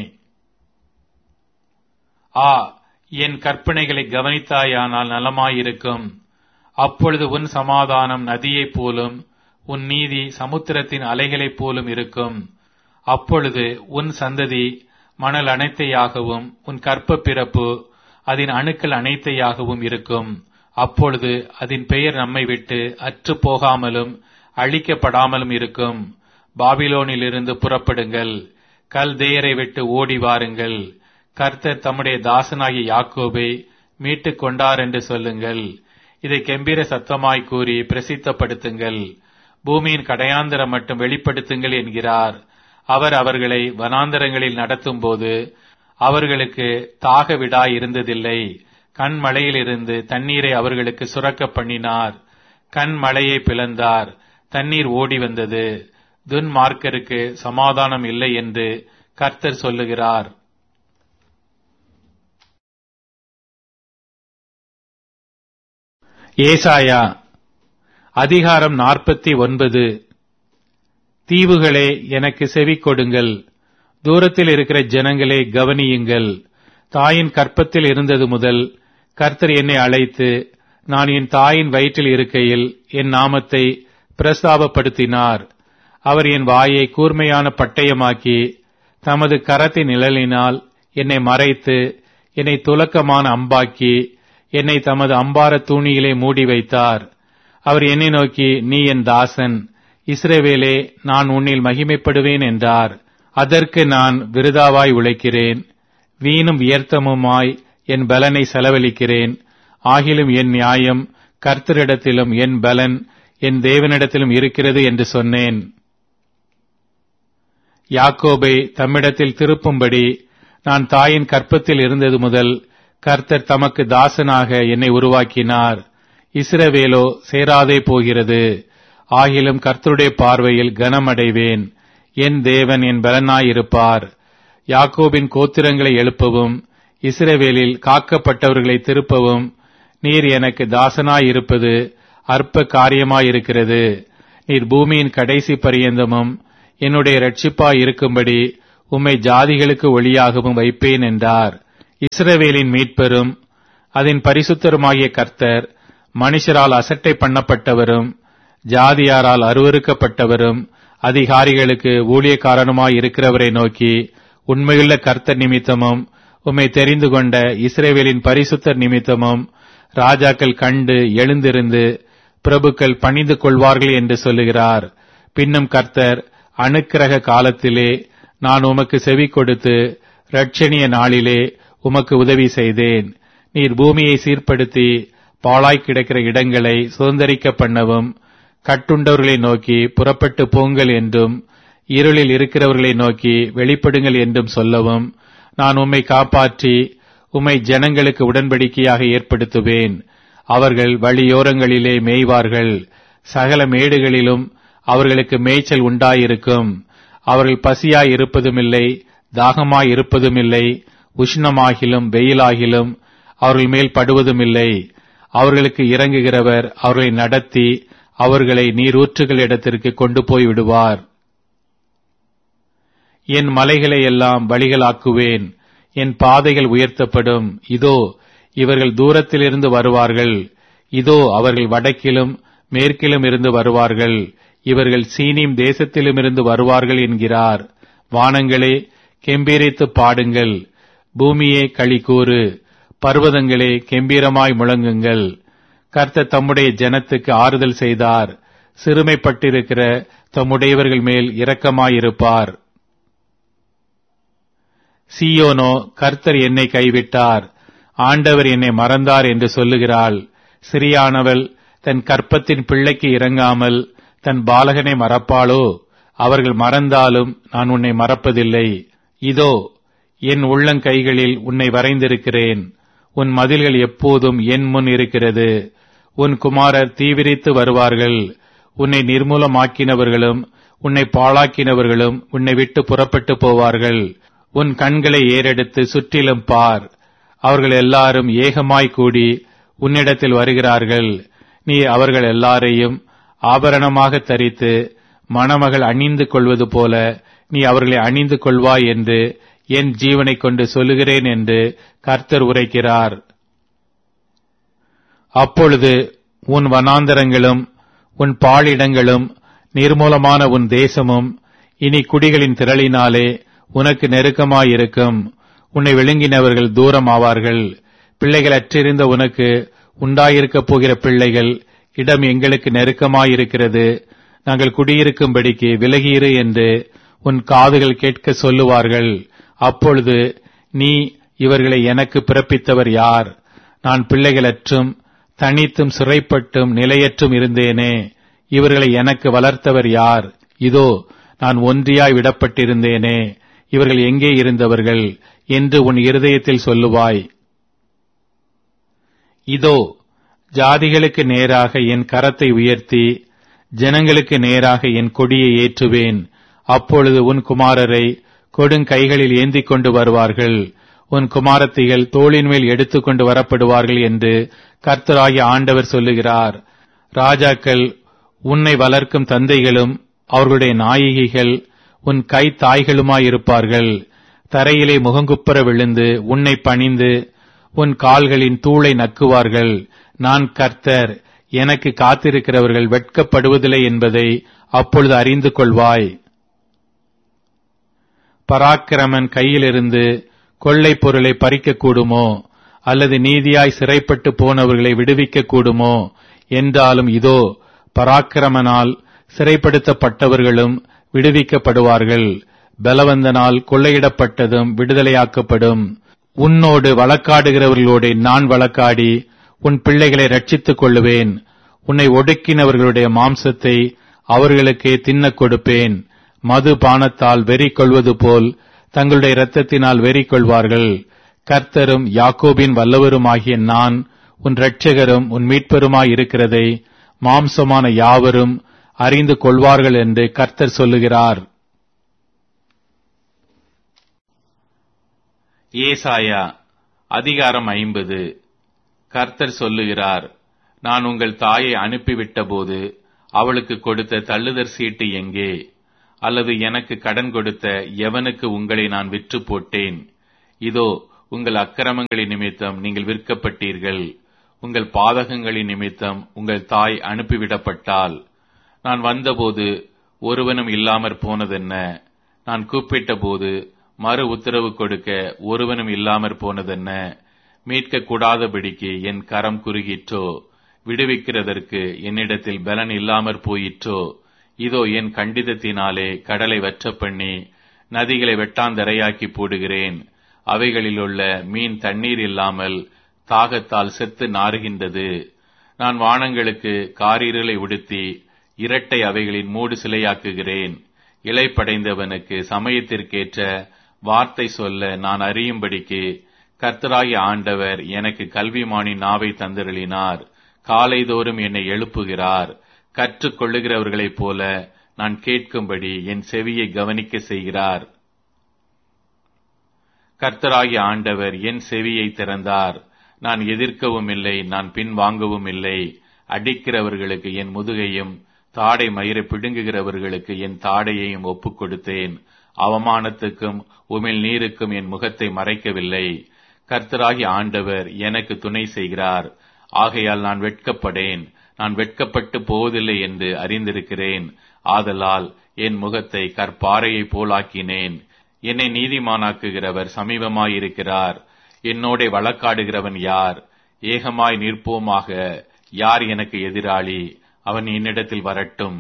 ஆ என் கற்பனைகளை கவனித்தாயானால் நலமாயிருக்கும் அப்பொழுது உன் சமாதானம் நதியைப் போலும் உன் நீதி சமுத்திரத்தின் அலைகளைப் போலும் இருக்கும் அப்பொழுது உன் சந்ததி மணல் அனைத்தையாகவும் உன் கற்ப பிறப்பு அதன் அணுக்கள் அனைத்தையாகவும் இருக்கும் அப்பொழுது அதன் பெயர் நம்மை விட்டு அற்று போகாமலும் அழிக்கப்படாமலும் இருக்கும் பாபிலோனிலிருந்து புறப்படுங்கள் கல்தேயரை விட்டு ஓடி வாருங்கள் கர்த்தர் தம்முடைய தாசனாகிய யாக்கோபை மீட்டுக் கொண்டார் என்று சொல்லுங்கள் இதை கெம்பீர சத்தமாய் கூறி பிரசித்தப்படுத்துங்கள் பூமியின் கடையாந்தரம் மட்டும் வெளிப்படுத்துங்கள் என்கிறார் அவர் அவர்களை வனாந்தரங்களில் நடத்தும் போது அவர்களுக்கு தாக விடா இருந்ததில்லை கண்மலையிலிருந்து தண்ணீரை அவர்களுக்கு சுரக்க பண்ணினார் கண்மலையை பிளந்தார் தண்ணீர் ஓடி வந்தது துன்மார்க்கருக்கு சமாதானம் இல்லை என்று கர்த்தர் சொல்லுகிறார் ஏசாயா அதிகாரம் நாற்பத்தி ஒன்பது தீவுகளே எனக்கு செவி கொடுங்கள் தூரத்தில் இருக்கிற ஜனங்களே கவனியுங்கள் தாயின் கற்பத்தில் இருந்தது முதல் கர்த்தர் என்னை அழைத்து நான் என் தாயின் வயிற்றில் இருக்கையில் என் நாமத்தை பிரஸ்தாபப்படுத்தினார் அவர் என் வாயை கூர்மையான பட்டயமாக்கி தமது கரத்தின் நிழலினால் என்னை மறைத்து என்னை துலக்கமான அம்பாக்கி என்னை தமது அம்பார தூணியிலே மூடி வைத்தார் அவர் என்னை நோக்கி நீ என் தாசன் இஸ்ரவேலே நான் உன்னில் மகிமைப்படுவேன் என்றார் அதற்கு நான் விருதாவாய் உழைக்கிறேன் வீணும் வியர்த்தமுமாய் என் பலனை செலவழிக்கிறேன் ஆகிலும் என் நியாயம் கர்த்தரிடத்திலும் என் பலன் என் தேவனிடத்திலும் இருக்கிறது என்று சொன்னேன் யாக்கோபை தம்மிடத்தில் திருப்பும்படி நான் தாயின் கற்பத்தில் இருந்தது முதல் கர்த்தர் தமக்கு தாசனாக என்னை உருவாக்கினார் இஸ்ரவேலோ சேராதே போகிறது ஆகிலும் கர்த்தருடைய பார்வையில் கனமடைவேன் என் தேவன் என் பலனாயிருப்பார் யாக்கோபின் கோத்திரங்களை எழுப்பவும் இஸ்ரவேலில் காக்கப்பட்டவர்களை திருப்பவும் நீர் எனக்கு தாசனாயிருப்பது அற்ப காரியமாயிருக்கிறது நீர் பூமியின் கடைசி பரியந்தமும் என்னுடைய ரட்சிப்பாய் இருக்கும்படி உம்மை ஜாதிகளுக்கு ஒளியாகவும் வைப்பேன் என்றார் இஸ்ரவேலின் மீட்பெரும் அதன் பரிசுத்தருமாகிய கர்த்தர் மனுஷரால் அசட்டை பண்ணப்பட்டவரும் ஜாதியாரால் அருவறுக்கப்பட்டவரும் அதிகாரிகளுக்கு ஊழியக்காரனுமாய் இருக்கிறவரை நோக்கி உண்மையுள்ள கர்த்தர் நிமித்தமும் உம்மை தெரிந்து கொண்ட இஸ்ரேவேலின் பரிசுத்தர் நிமித்தமும் ராஜாக்கள் கண்டு எழுந்திருந்து பிரபுக்கள் பணிந்து கொள்வார்கள் என்று சொல்லுகிறார் பின்னும் கர்த்தர் அனுக்கிரக காலத்திலே நான் உமக்கு செவி கொடுத்து ரட்சணிய நாளிலே உமக்கு உதவி செய்தேன் நீர் பூமியை சீர்படுத்தி பாழாய் கிடக்கிற இடங்களை சுதந்திரிக்க பண்ணவும் கட்டுண்டவர்களை நோக்கி புறப்பட்டு போங்கள் என்றும் இருளில் இருக்கிறவர்களை நோக்கி வெளிப்படுங்கள் என்றும் சொல்லவும் நான் உம்மை காப்பாற்றி உம்மை ஜனங்களுக்கு உடன்படிக்கையாக ஏற்படுத்துவேன் அவர்கள் வழியோரங்களிலே மேய்வார்கள் சகல மேடுகளிலும் அவர்களுக்கு மேய்ச்சல் உண்டாயிருக்கும் அவர்கள் பசியாய் இருப்பதுமில்லை தாகமாய் இருப்பதுமில்லை உஷ்ணமாகிலும் வெயிலாகிலும் அவர்கள் மேல் படுவதுமில்லை அவர்களுக்கு இறங்குகிறவர் அவர்களை நடத்தி அவர்களை நீரூற்றுகள் இடத்திற்கு கொண்டு போய் விடுவார் என் மலைகளை எல்லாம் வழிகளாக்குவேன் என் பாதைகள் உயர்த்தப்படும் இதோ இவர்கள் தூரத்திலிருந்து வருவார்கள் இதோ அவர்கள் வடக்கிலும் மேற்கிலும் இருந்து வருவார்கள் இவர்கள் சீனிம் தேசத்திலுமிருந்து வருவார்கள் என்கிறார் வானங்களே கெம்பீரித்து பாடுங்கள் பூமியே களிகூறு பர்வதங்களே கெம்பீரமாய் முழங்குங்கள் கர்த்தர் தம்முடைய ஜனத்துக்கு ஆறுதல் செய்தார் சிறுமைப்பட்டிருக்கிற தம்முடையவர்கள் மேல் இரக்கமாயிருப்பார் சீயோனோ கர்த்தர் என்னை கைவிட்டார் ஆண்டவர் என்னை மறந்தார் என்று சொல்லுகிறாள் சிறியானவள் தன் கற்பத்தின் பிள்ளைக்கு இறங்காமல் தன் பாலகனை மறப்பாளோ அவர்கள் மறந்தாலும் நான் உன்னை மறப்பதில்லை இதோ என் உள்ளங்கைகளில் உன்னை வரைந்திருக்கிறேன் உன் மதில்கள் எப்போதும் என் முன் இருக்கிறது உன் குமாரர் தீவிரித்து வருவார்கள் உன்னை நிர்மூலமாக்கினவர்களும் உன்னை பாழாக்கினவர்களும் உன்னை விட்டு புறப்பட்டு போவார்கள் உன் கண்களை ஏறெடுத்து சுற்றிலும் பார் அவர்கள் எல்லாரும் ஏகமாய் கூடி உன்னிடத்தில் வருகிறார்கள் நீ அவர்கள் எல்லாரையும் ஆபரணமாக தரித்து மணமகள் அணிந்து கொள்வது போல நீ அவர்களை அணிந்து கொள்வாய் என்று என் ஜீவனை கொண்டு சொல்லுகிறேன் என்று கர்த்தர் உரைக்கிறார் அப்பொழுது உன் வனாந்தரங்களும் உன் பாழிடங்களும் நிர்மூலமான உன் தேசமும் இனி குடிகளின் திரளினாலே உனக்கு நெருக்கமாயிருக்கும் உன்னை விழுங்கினவர்கள் தூரம் ஆவார்கள் பிள்ளைகள் அற்றிருந்த உனக்கு உண்டாயிருக்கப் போகிற பிள்ளைகள் இடம் எங்களுக்கு நெருக்கமாயிருக்கிறது நாங்கள் குடியிருக்கும்படிக்கு விலகியிரு என்று உன் காதுகள் கேட்க சொல்லுவார்கள் அப்பொழுது நீ இவர்களை எனக்கு பிறப்பித்தவர் யார் நான் பிள்ளைகளற்றும் தனித்தும் சிறைப்பட்டும் நிலையற்றும் இருந்தேனே இவர்களை எனக்கு வளர்த்தவர் யார் இதோ நான் ஒன்றியாய் விடப்பட்டிருந்தேனே இவர்கள் எங்கே இருந்தவர்கள் என்று உன் இருதயத்தில் சொல்லுவாய் இதோ ஜாதிகளுக்கு நேராக என் கரத்தை உயர்த்தி ஜனங்களுக்கு நேராக என் கொடியை ஏற்றுவேன் அப்பொழுது உன் குமாரரை கொடுங்கைகளில் ஏந்திக் கொண்டு வருவார்கள் உன் குமாரத்திகள் தோளின் மேல் எடுத்துக்கொண்டு வரப்படுவார்கள் என்று கர்த்தராகிய ஆண்டவர் சொல்லுகிறார் ராஜாக்கள் உன்னை வளர்க்கும் தந்தைகளும் அவர்களுடைய நாயகிகள் உன் கை தாய்களுமாயிருப்பார்கள் தரையிலே முகங்குப்புற விழுந்து உன்னை பணிந்து உன் கால்களின் தூளை நக்குவார்கள் நான் கர்த்தர் எனக்கு காத்திருக்கிறவர்கள் வெட்கப்படுவதில்லை என்பதை அப்பொழுது அறிந்து கொள்வாய் பராக்கிரமன் கையிலிருந்து கொள்ளை பொருளை பறிக்க கூடுமோ அல்லது நீதியாய் சிறைப்பட்டு போனவர்களை விடுவிக்க கூடுமோ என்றாலும் இதோ பராக்கிரமனால் சிறைப்படுத்தப்பட்டவர்களும் விடுவிக்கப்படுவார்கள் பலவந்தனால் கொள்ளையிடப்பட்டதும் விடுதலையாக்கப்படும் உன்னோடு வழக்காடுகிறவர்களோடு நான் வழக்காடி உன் பிள்ளைகளை ரட்சித்துக் கொள்ளுவேன் உன்னை ஒடுக்கினவர்களுடைய மாம்சத்தை அவர்களுக்கே தின்னக் கொடுப்பேன் மது பானத்தால் வெறி கொள்வது போல் தங்களுடைய இரத்தத்தினால் வெறி கொள்வார்கள் கர்த்தரும் யாக்கோபின் வல்லவருமாகிய நான் உன் இரட்சகரும் உன் மீட்பருமாய் இருக்கிறதை மாம்சமான யாவரும் அறிந்து கொள்வார்கள் என்று கர்த்தர் சொல்லுகிறார் ஏசாயா அதிகாரம் ஐம்பது கர்த்தர் சொல்லுகிறார் நான் உங்கள் தாயை அனுப்பிவிட்டபோது அவளுக்கு கொடுத்த தள்ளுதற் சீட்டு எங்கே அல்லது எனக்கு கடன் கொடுத்த எவனுக்கு உங்களை நான் விற்று போட்டேன் இதோ உங்கள் அக்கிரமங்களின் நிமித்தம் நீங்கள் விற்கப்பட்டீர்கள் உங்கள் பாதகங்களின் நிமித்தம் உங்கள் தாய் அனுப்பிவிடப்பட்டால் நான் வந்தபோது ஒருவனும் இல்லாமற் போனதென்ன நான் கூப்பிட்ட போது மறு உத்தரவு கொடுக்க ஒருவனும் இல்லாமற் போனதென்ன மீட்க கூடாதபடிக்கு என் கரம் குறுகிற்றோ விடுவிக்கிறதற்கு என்னிடத்தில் பலன் இல்லாமற் போயிற்றோ இதோ என் கண்டிதத்தினாலே கடலை வற்ற பண்ணி நதிகளை வெட்டாந்தரையாக்கி போடுகிறேன் அவைகளிலுள்ள மீன் தண்ணீர் இல்லாமல் தாகத்தால் செத்து நாறுகின்றது நான் வானங்களுக்கு காரீரலை உடுத்தி இரட்டை அவைகளின் மூடு சிலையாக்குகிறேன் இலைப்படைந்தவனுக்கு சமயத்திற்கேற்ற வார்த்தை சொல்ல நான் அறியும்படிக்கு கர்த்தராகிய ஆண்டவர் எனக்கு கல்விமானி நாவை தந்திரளினார் காலைதோறும் என்னை எழுப்புகிறார் கற்றுக் கொள்ளுகிறவர்களைப் போல நான் கேட்கும்படி என் செவியை கவனிக்க செய்கிறார் கர்த்தராகிய ஆண்டவர் என் செவியை திறந்தார் நான் எதிர்க்கவும் இல்லை நான் பின் வாங்கவும் இல்லை அடிக்கிறவர்களுக்கு என் முதுகையும் தாடை மயிரை பிடுங்குகிறவர்களுக்கு என் தாடையையும் ஒப்புக் கொடுத்தேன் அவமானத்துக்கும் உமிழ் நீருக்கும் என் முகத்தை மறைக்கவில்லை கர்த்தராகி ஆண்டவர் எனக்கு துணை செய்கிறார் ஆகையால் நான் வெட்கப்படேன் நான் வெட்கப்பட்டு போவதில்லை என்று அறிந்திருக்கிறேன் ஆதலால் என் முகத்தை கற்பாறையை போலாக்கினேன் என்னை நீதிமானாக்குகிறவர் சமீபமாயிருக்கிறார் என்னோட வழக்காடுகிறவன் யார் ஏகமாய் நிற்போமாக யார் எனக்கு எதிராளி அவன் என்னிடத்தில் வரட்டும்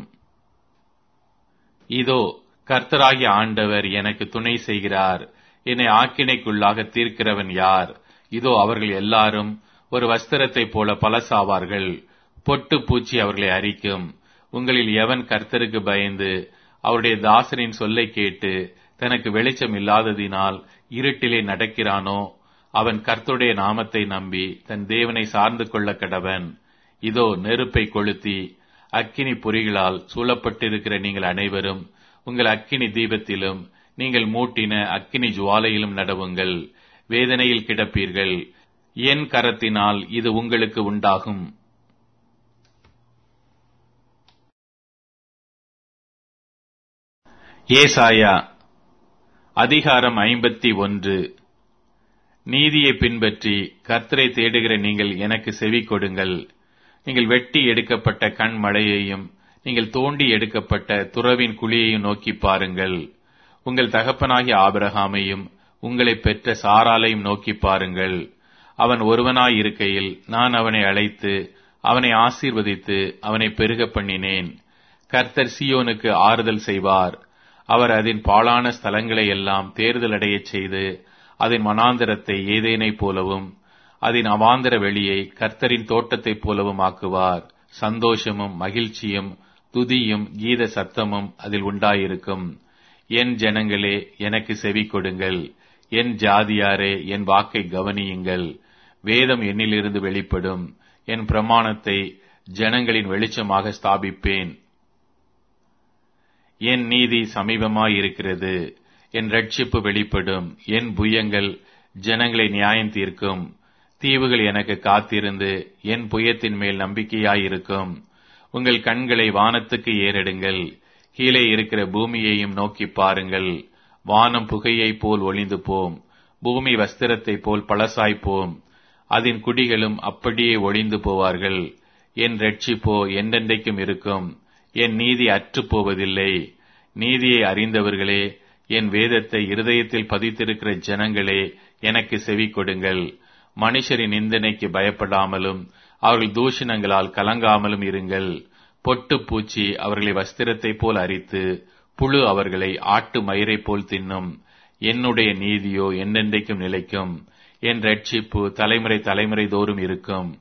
இதோ கர்த்தராகிய ஆண்டவர் எனக்கு துணை செய்கிறார் என்னை ஆக்கினைக்குள்ளாக தீர்க்கிறவன் யார் இதோ அவர்கள் எல்லாரும் ஒரு வஸ்திரத்தைப் போல பலசாவார்கள் பொட்டு பூச்சி அவர்களை அரிக்கும் உங்களில் எவன் கர்த்தருக்கு பயந்து அவருடைய தாசனின் சொல்லை கேட்டு தனக்கு வெளிச்சம் இல்லாததினால் இருட்டிலே நடக்கிறானோ அவன் கர்த்தருடைய நாமத்தை நம்பி தன் தேவனை சார்ந்து கொள்ள கடவன் இதோ நெருப்பை கொளுத்தி அக்கினி பொறிகளால் சூழப்பட்டிருக்கிற நீங்கள் அனைவரும் உங்கள் அக்கினி தீபத்திலும் நீங்கள் மூட்டின அக்கினி ஜுவாலையிலும் நடவுங்கள் வேதனையில் கிடப்பீர்கள் என் கரத்தினால் இது உங்களுக்கு உண்டாகும் ஏசாயா அதிகாரம் ஐம்பத்தி ஒன்று நீதியை பின்பற்றி கர்த்தரை தேடுகிற நீங்கள் எனக்கு செவி கொடுங்கள் நீங்கள் வெட்டி எடுக்கப்பட்ட கண் மழையையும் நீங்கள் தோண்டி எடுக்கப்பட்ட துறவின் குழியையும் நோக்கி பாருங்கள் உங்கள் தகப்பனாகிய ஆபிரகாமையும் உங்களை பெற்ற சாராலையும் நோக்கி பாருங்கள் அவன் ஒருவனாய் இருக்கையில் நான் அவனை அழைத்து அவனை ஆசீர்வதித்து அவனை பெருக பண்ணினேன் கர்த்தர் சியோனுக்கு ஆறுதல் செய்வார் அவர் அதன் பாழான ஸ்தலங்களை எல்லாம் தேர்தல் அடையச் செய்து அதன் மனாந்தரத்தை ஏதேனைப் போலவும் அதன் அவாந்தர வெளியை கர்த்தரின் தோட்டத்தைப் போலவும் ஆக்குவார் சந்தோஷமும் மகிழ்ச்சியும் துதியும் கீத சத்தமும் அதில் உண்டாயிருக்கும் என் ஜனங்களே எனக்கு செவி கொடுங்கள் என் ஜாதியாரே என் வாக்கை கவனியுங்கள் வேதம் என்னிலிருந்து வெளிப்படும் என் பிரமாணத்தை ஜனங்களின் வெளிச்சமாக ஸ்தாபிப்பேன் என் நீதி சமீபமாயிருக்கிறது என் ரட்சிப்பு வெளிப்படும் என் புயங்கள் ஜனங்களை நியாயம் தீர்க்கும் தீவுகள் எனக்கு காத்திருந்து என் புயத்தின் மேல் நம்பிக்கையாயிருக்கும் உங்கள் கண்களை வானத்துக்கு ஏறெடுங்கள் கீழே இருக்கிற பூமியையும் நோக்கி பாருங்கள் வானம் புகையைப் போல் ஒளிந்து போம் பூமி வஸ்திரத்தைப் போல் பழசாய்ப்போம் அதன் குடிகளும் அப்படியே ஒளிந்து போவார்கள் என் ரட்சிப்போ என்றென்றைக்கும் இருக்கும் என் நீதி அற்றுப் போவதில்லை நீதியை அறிந்தவர்களே என் வேதத்தை இருதயத்தில் பதித்திருக்கிற ஜனங்களே எனக்கு செவி கொடுங்கள் மனுஷரின் நிந்தனைக்கு பயப்படாமலும் அவர்கள் தூஷணங்களால் கலங்காமலும் இருங்கள் பொட்டு பூச்சி அவர்களை வஸ்திரத்தைப் போல் அரித்து புழு அவர்களை ஆட்டு மயிரைப் போல் தின்னும் என்னுடைய நீதியோ என்னென்றைக்கும் நிலைக்கும் என் ரட்சிப்பு தலைமுறை தலைமுறை தோறும் இருக்கும்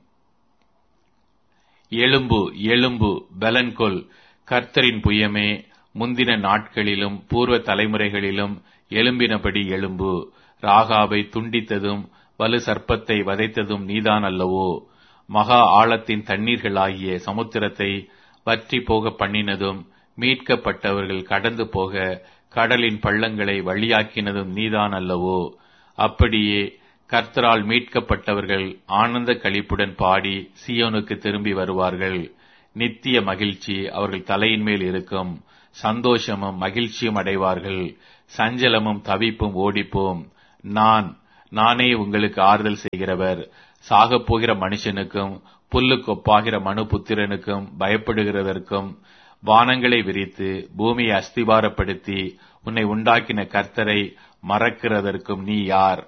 எலும்பு எலும்பு பலன்கொள் கர்த்தரின் புயமே முந்தின நாட்களிலும் பூர்வ தலைமுறைகளிலும் எலும்பினபடி எலும்பு ராகாவை துண்டித்ததும் வலு சர்ப்பத்தை வதைத்ததும் நீதான் அல்லவோ மகா ஆழத்தின் தண்ணீர்களாகிய சமுத்திரத்தை வற்றி போக பண்ணினதும் மீட்கப்பட்டவர்கள் கடந்து போக கடலின் பள்ளங்களை வழியாக்கினதும் நீதான் அல்லவோ அப்படியே கர்த்தரால் மீட்கப்பட்டவர்கள் ஆனந்த களிப்புடன் பாடி சியோனுக்கு திரும்பி வருவார்கள் நித்திய மகிழ்ச்சி அவர்கள் தலையின் மேல் இருக்கும் சந்தோஷமும் மகிழ்ச்சியும் அடைவார்கள் சஞ்சலமும் தவிப்பும் ஓடிப்போம் நான் நானே உங்களுக்கு ஆறுதல் செய்கிறவர் சாகப் போகிற மனுஷனுக்கும் புல்லுக்கு ஒப்பாகிற மனு புத்திரனுக்கும் பயப்படுகிறதற்கும் வானங்களை விரித்து பூமியை அஸ்திபாரப்படுத்தி உன்னை உண்டாக்கின கர்த்தரை மறக்கிறதற்கும் நீ யார்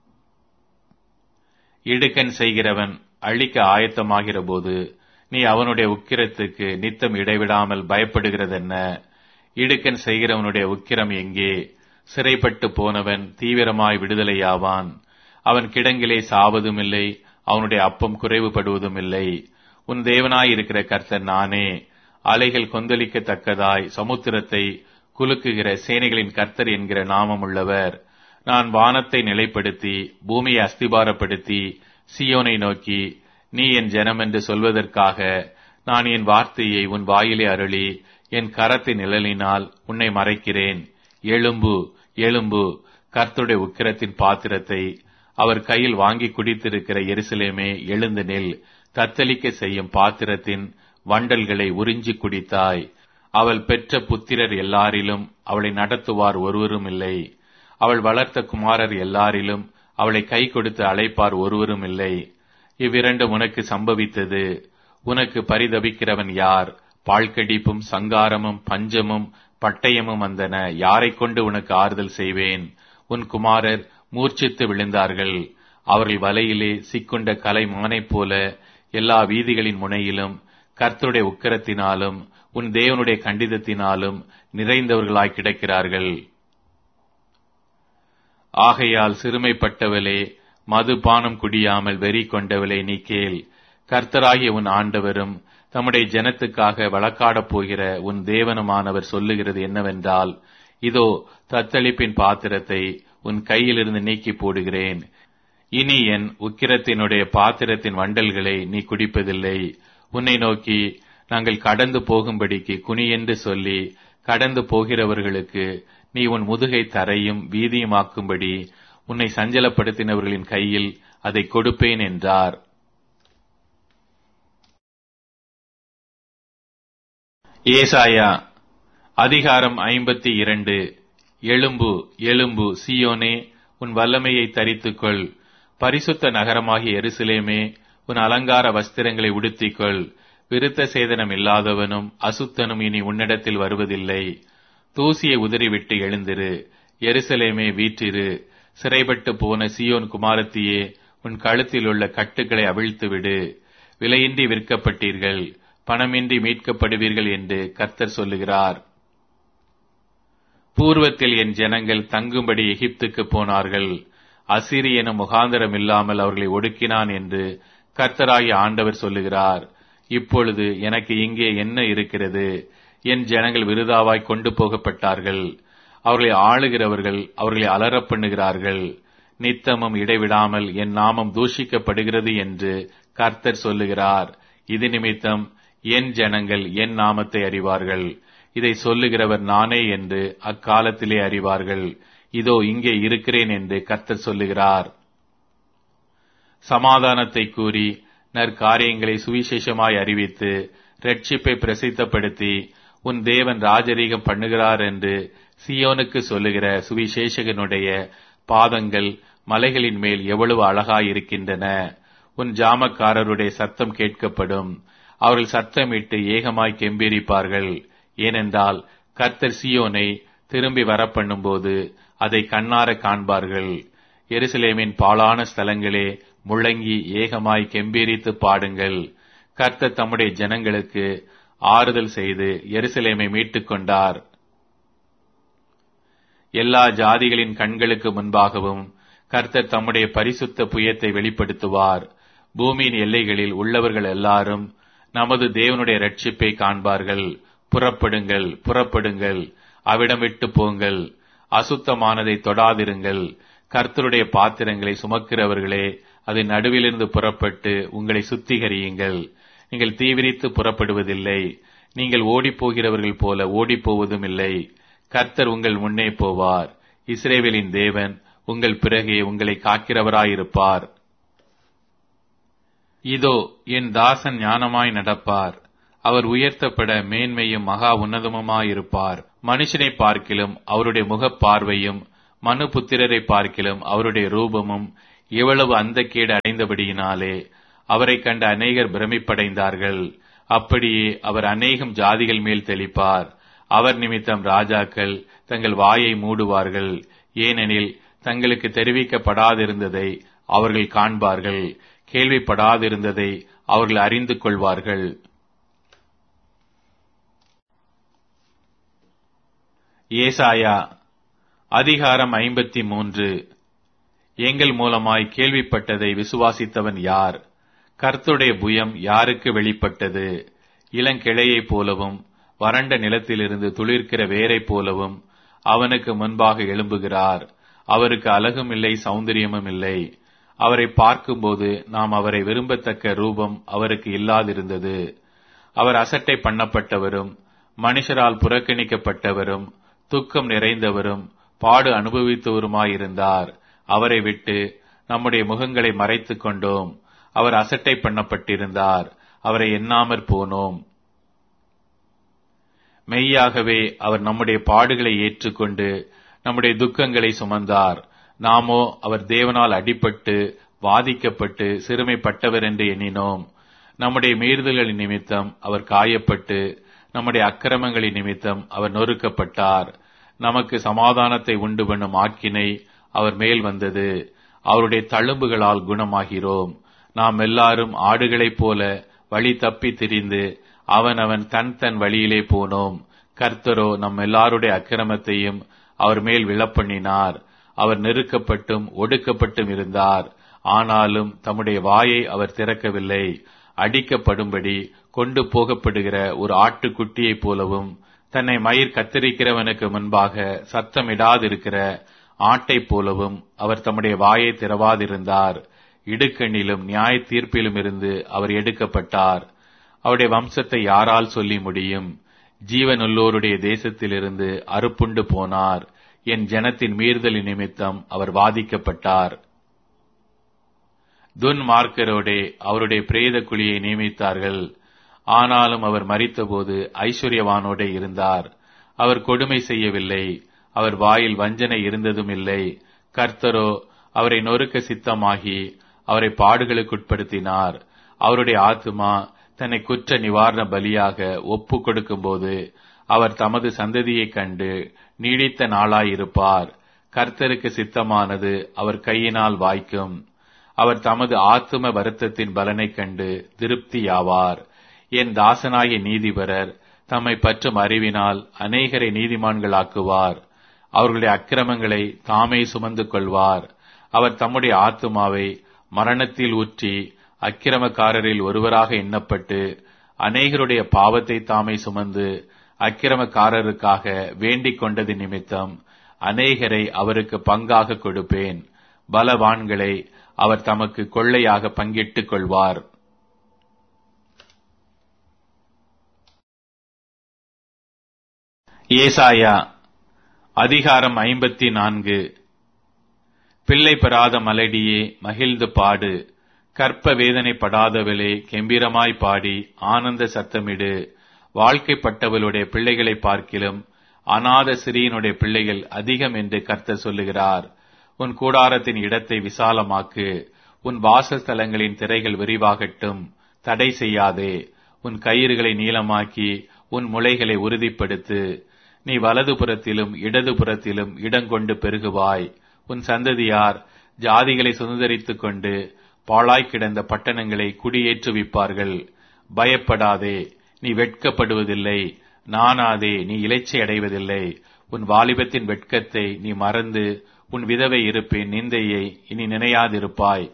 இடுக்கன் செய்கிறவன் அழிக்க ஆயத்தமாகிற போது நீ அவனுடைய உக்கிரத்துக்கு நித்தம் இடைவிடாமல் பயப்படுகிறதென்ன இடுக்கன் செய்கிறவனுடைய உக்கிரம் எங்கே சிறைப்பட்டு போனவன் தீவிரமாய் விடுதலையாவான் அவன் கிடங்கிலே சாவதும் இல்லை அவனுடைய அப்பம் குறைவுபடுவதும் இல்லை உன் தேவனாயிருக்கிற கர்த்தர் நானே அலைகள் கொந்தளிக்கத்தக்கதாய் சமுத்திரத்தை குலுக்குகிற சேனைகளின் கர்த்தர் என்கிற நாமம் உள்ளவர் நான் வானத்தை நிலைப்படுத்தி பூமியை அஸ்திபாரப்படுத்தி சியோனை நோக்கி நீ என் ஜனம் என்று சொல்வதற்காக நான் என் வார்த்தையை உன் வாயிலே அருளி என் கரத்தின் நிழலினால் உன்னை மறைக்கிறேன் எழும்பு எழும்பு கர்த்தருடைய உக்கிரத்தின் பாத்திரத்தை அவர் கையில் வாங்கி குடித்திருக்கிற எருசலேமே எழுந்து நில் தத்தளிக்க செய்யும் பாத்திரத்தின் வண்டல்களை உறிஞ்சி குடித்தாய் அவள் பெற்ற புத்திரர் எல்லாரிலும் அவளை நடத்துவார் ஒருவரும் இல்லை அவள் வளர்த்த குமாரர் எல்லாரிலும் அவளை கை கொடுத்து அழைப்பார் ஒருவரும் இல்லை இவ்விரண்டும் உனக்கு சம்பவித்தது உனக்கு பரிதபிக்கிறவன் யார் பாழ்கடிப்பும் சங்காரமும் பஞ்சமும் பட்டயமும் வந்தன யாரைக் கொண்டு உனக்கு ஆறுதல் செய்வேன் உன் குமாரர் மூர்ச்சித்து விழுந்தார்கள் அவர்கள் வலையிலே சிக்குண்ட கலை மானைப் போல எல்லா வீதிகளின் முனையிலும் கர்த்தருடைய உக்கிரத்தினாலும் உன் தேவனுடைய கண்டிதத்தினாலும் நிறைந்தவர்களாய் கிடக்கிறார்கள் ஆகையால் சிறுமைப்பட்டவளே மதுபானம் குடியாமல் வெறி கொண்டவளே நீ கேள் கர்த்தராகிய உன் ஆண்டவரும் தம்முடைய ஜனத்துக்காக வழக்காடப் போகிற உன் தேவனுமானவர் சொல்லுகிறது என்னவென்றால் இதோ தத்தளிப்பின் பாத்திரத்தை உன் கையிலிருந்து நீக்கி போடுகிறேன் இனி என் உக்கிரத்தினுடைய பாத்திரத்தின் வண்டல்களை நீ குடிப்பதில்லை உன்னை நோக்கி நாங்கள் கடந்து போகும்படிக்கு குனி என்று சொல்லி கடந்து போகிறவர்களுக்கு நீ உன் முதுகை தரையும் வீதியுமாக்கும்படி உன்னை சஞ்சலப்படுத்தினவர்களின் கையில் அதை கொடுப்பேன் என்றார் ஏசாயா அதிகாரம் ஐம்பத்தி இரண்டு எழும்பு எழும்பு சியோனே உன் வல்லமையை தரித்துக்கொள் பரிசுத்த நகரமாகிய எருசலேமே உன் அலங்கார வஸ்திரங்களை உடுத்திக்கொள் விருத்த சேதனம் இல்லாதவனும் அசுத்தனும் இனி உன்னிடத்தில் வருவதில்லை தூசியை உதறிவிட்டு எழுந்திரு எருசலேமே வீற்றிரு சிறைப்பட்டு போன சியோன் குமாரத்தியே உன் கழுத்தில் உள்ள கட்டுக்களை அவிழ்த்துவிடு விலையின்றி விற்கப்பட்டீர்கள் பணமின்றி மீட்கப்படுவீர்கள் என்று கர்த்தர் சொல்லுகிறார் பூர்வத்தில் என் ஜனங்கள் தங்கும்படி எகிப்துக்கு போனார்கள் அசிரியனும் முகாந்திரம் இல்லாமல் அவர்களை ஒடுக்கினான் என்று கர்த்தராகிய ஆண்டவர் சொல்லுகிறார் இப்பொழுது எனக்கு இங்கே என்ன இருக்கிறது என் ஜனங்கள் விருதாவாய் கொண்டு போகப்பட்டார்கள் அவர்களை ஆளுகிறவர்கள் அவர்களை அலறப் பண்ணுகிறார்கள் நித்தமும் இடைவிடாமல் என் நாமம் தூஷிக்கப்படுகிறது என்று கர்த்தர் சொல்லுகிறார் இது நிமித்தம் என் ஜனங்கள் என் நாமத்தை அறிவார்கள் இதை சொல்லுகிறவர் நானே என்று அக்காலத்திலே அறிவார்கள் இதோ இங்கே இருக்கிறேன் என்று கர்த்தர் சொல்லுகிறார் சமாதானத்தை கூறி நற்காரியங்களை சுவிசேஷமாய் அறிவித்து ரட்சிப்பை பிரசித்தப்படுத்தி உன் தேவன் ராஜரீகம் பண்ணுகிறார் என்று சியோனுக்கு சொல்லுகிற சுவிசேஷகனுடைய பாதங்கள் மலைகளின் மேல் எவ்வளவு அழகாயிருக்கின்றன உன் ஜாமக்காரருடைய சத்தம் கேட்கப்படும் அவர்கள் சத்தமிட்டு ஏகமாய் கெம்பீரிப்பார்கள் ஏனென்றால் கர்த்தர் சியோனை திரும்பி வரப்பண்ணும்போது அதை கண்ணார காண்பார்கள் எருசலேமின் பாழான ஸ்தலங்களே முழங்கி ஏகமாய் கெம்பீரித்து பாடுங்கள் கர்த்தர் தம்முடைய ஜனங்களுக்கு ஆறுதல் செய்து எருசலேமை மீட்டுக் கொண்டார் எல்லா ஜாதிகளின் கண்களுக்கு முன்பாகவும் கர்த்தர் தம்முடைய பரிசுத்த புயத்தை வெளிப்படுத்துவார் பூமியின் எல்லைகளில் உள்ளவர்கள் எல்லாரும் நமது தேவனுடைய ரட்சிப்பை காண்பார்கள் புறப்படுங்கள் புறப்படுங்கள் அவிடம் விட்டு போங்கள் அசுத்தமானதை தொடாதிருங்கள் கர்த்தருடைய பாத்திரங்களை சுமக்கிறவர்களே அது நடுவிலிருந்து புறப்பட்டு உங்களை சுத்திகரியுங்கள் நீங்கள் தீவிரித்து புறப்படுவதில்லை நீங்கள் ஓடிப்போகிறவர்கள் போல ஓடிப்போவதும் இல்லை கர்த்தர் உங்கள் முன்னே போவார் இஸ்ரேவேலின் தேவன் உங்கள் பிறகே உங்களை காக்கிறவராயிருப்பார் இதோ என் தாசன் ஞானமாய் நடப்பார் அவர் உயர்த்தப்பட மேன்மையும் மகா உன்னதமுமாயிருப்பார் மனுஷனை பார்க்கிலும் அவருடைய முகப்பார்வையும் மனு புத்திரரை பார்க்கிலும் அவருடைய ரூபமும் எவ்வளவு அந்த கேடு அடைந்தபடியினாலே அவரை கண்ட அநேகர் பிரமிப்படைந்தார்கள் அப்படியே அவர் அநேகம் ஜாதிகள் மேல் தெளிப்பார் அவர் நிமித்தம் ராஜாக்கள் தங்கள் வாயை மூடுவார்கள் ஏனெனில் தங்களுக்கு தெரிவிக்கப்படாதிருந்ததை அவர்கள் காண்பார்கள் கேள்விப்படாதிருந்ததை அவர்கள் அறிந்து கொள்வார்கள் ஏசாயா அதிகாரம் ஐம்பத்தி மூன்று எங்கள் மூலமாய் கேள்விப்பட்டதை விசுவாசித்தவன் யார் கர்த்துடைய புயம் யாருக்கு வெளிப்பட்டது இளங்கிளையைப் போலவும் வறண்ட நிலத்திலிருந்து துளிர்க்கிற வேரைப் போலவும் அவனுக்கு முன்பாக எழும்புகிறார் அவருக்கு அழகும் இல்லை சௌந்தரியமும் இல்லை அவரை பார்க்கும்போது நாம் அவரை விரும்பத்தக்க ரூபம் அவருக்கு இல்லாதிருந்தது அவர் அசட்டை பண்ணப்பட்டவரும் மனுஷரால் புறக்கணிக்கப்பட்டவரும் துக்கம் நிறைந்தவரும் பாடு அனுபவித்தவருமாயிருந்தார் அவரை விட்டு நம்முடைய முகங்களை மறைத்துக் கொண்டோம் அவர் அசட்டை பண்ணப்பட்டிருந்தார் அவரை எண்ணாமற் போனோம் மெய்யாகவே அவர் நம்முடைய பாடுகளை ஏற்றுக்கொண்டு நம்முடைய துக்கங்களை சுமந்தார் நாமோ அவர் தேவனால் அடிபட்டு வாதிக்கப்பட்டு சிறுமைப்பட்டவர் என்று எண்ணினோம் நம்முடைய மீறுதல்களின் நிமித்தம் அவர் காயப்பட்டு நம்முடைய அக்கிரமங்களின் நிமித்தம் அவர் நொறுக்கப்பட்டார் நமக்கு சமாதானத்தை உண்டு பண்ணும் ஆக்கினை அவர் மேல் வந்தது அவருடைய தழும்புகளால் குணமாகிறோம் நாம் எல்லாரும் ஆடுகளைப் போல வழி தப்பி திரிந்து அவன் அவன் தன் தன் வழியிலே போனோம் கர்த்தரோ நம் எல்லாருடைய அக்கிரமத்தையும் அவர் மேல் விழப்பண்ணினார் அவர் நெருக்கப்பட்டும் ஒடுக்கப்பட்டும் இருந்தார் ஆனாலும் தம்முடைய வாயை அவர் திறக்கவில்லை அடிக்கப்படும்படி கொண்டு போகப்படுகிற ஒரு ஆட்டுக்குட்டியைப் போலவும் தன்னை மயிர் கத்தரிக்கிறவனுக்கு முன்பாக சத்தமிடாதிருக்கிற ஆட்டைப் போலவும் அவர் தம்முடைய வாயை திறவாதிருந்தார் இடுக்கண்ணிலும் நியாய தீர்ப்பிலும் இருந்து அவர் எடுக்கப்பட்டார் அவருடைய வம்சத்தை யாரால் சொல்லி முடியும் ஜீவனுள்ளோருடைய தேசத்திலிருந்து அறுப்புண்டு போனார் என் ஜனத்தின் மீறுதலின் நிமித்தம் அவர் வாதிக்கப்பட்டார் துன்மார்க்கரோடே அவருடைய பிரேத குழியை நியமித்தார்கள் ஆனாலும் அவர் மறித்தபோது ஐஸ்வர்யவானோடே இருந்தார் அவர் கொடுமை செய்யவில்லை அவர் வாயில் வஞ்சனை இருந்ததும் இல்லை கர்த்தரோ அவரை நொறுக்க சித்தமாகி அவரை பாடுகளுக்குட்படுத்தினார் அவருடைய ஆத்துமா தன்னை குற்ற நிவாரண பலியாக ஒப்பு கொடுக்கும்போது அவர் தமது சந்ததியைக் கண்டு நீடித்த நாளாயிருப்பார் கர்த்தருக்கு சித்தமானது அவர் கையினால் வாய்க்கும் அவர் தமது ஆத்தும வருத்தத்தின் பலனைக் கண்டு திருப்தியாவார் என் தாசனாகிய நீதிபரர் தம்மை பற்றும் அறிவினால் அநேகரை நீதிமான்களாக்குவார் அவர்களுடைய அக்கிரமங்களை தாமே சுமந்து கொள்வார் அவர் தம்முடைய ஆத்துமாவை மரணத்தில் ஊற்றி அக்கிரமக்காரரில் ஒருவராக எண்ணப்பட்டு அநேகருடைய பாவத்தை தாமே சுமந்து அக்கிரமக்காரருக்காக வேண்டிக் கொண்டது நிமித்தம் அநேகரை அவருக்கு பங்காக கொடுப்பேன் பலவான்களை அவர் தமக்கு கொள்ளையாக பங்கிட்டுக் கொள்வார் ஏசாயா அதிகாரம் ஐம்பத்தி நான்கு பிள்ளை பெறாத மலடியே மகிழ்ந்து பாடு கற்ப வேதனைப்படாதவளே கெம்பீரமாய் பாடி ஆனந்த சத்தமிடு வாழ்க்கைப்பட்டவளுடைய பிள்ளைகளை பார்க்கிலும் அநாத சிறியனுடைய பிள்ளைகள் அதிகம் என்று கர்த்தர் சொல்லுகிறார் உன் கூடாரத்தின் இடத்தை விசாலமாக்கு உன் வாசஸ்தலங்களின் திரைகள் விரிவாகட்டும் தடை செய்யாதே உன் கயிறுகளை நீளமாக்கி உன் முளைகளை உறுதிப்படுத்து நீ வலதுபுறத்திலும் இடதுபுறத்திலும் இடங்கொண்டு பெருகுவாய் உன் சந்ததியார் ஜாதிகளை சுதந்திரித்துக் கொண்டு பாழாய் கிடந்த பட்டணங்களை குடியேற்றுவிப்பார்கள் பயப்படாதே நீ வெட்கப்படுவதில்லை நானாதே நீ இலைச்சை அடைவதில்லை உன் வாலிபத்தின் வெட்கத்தை நீ மறந்து உன் விதவை இருப்பின் நிந்தையை இனி நினையாதிருப்பாய்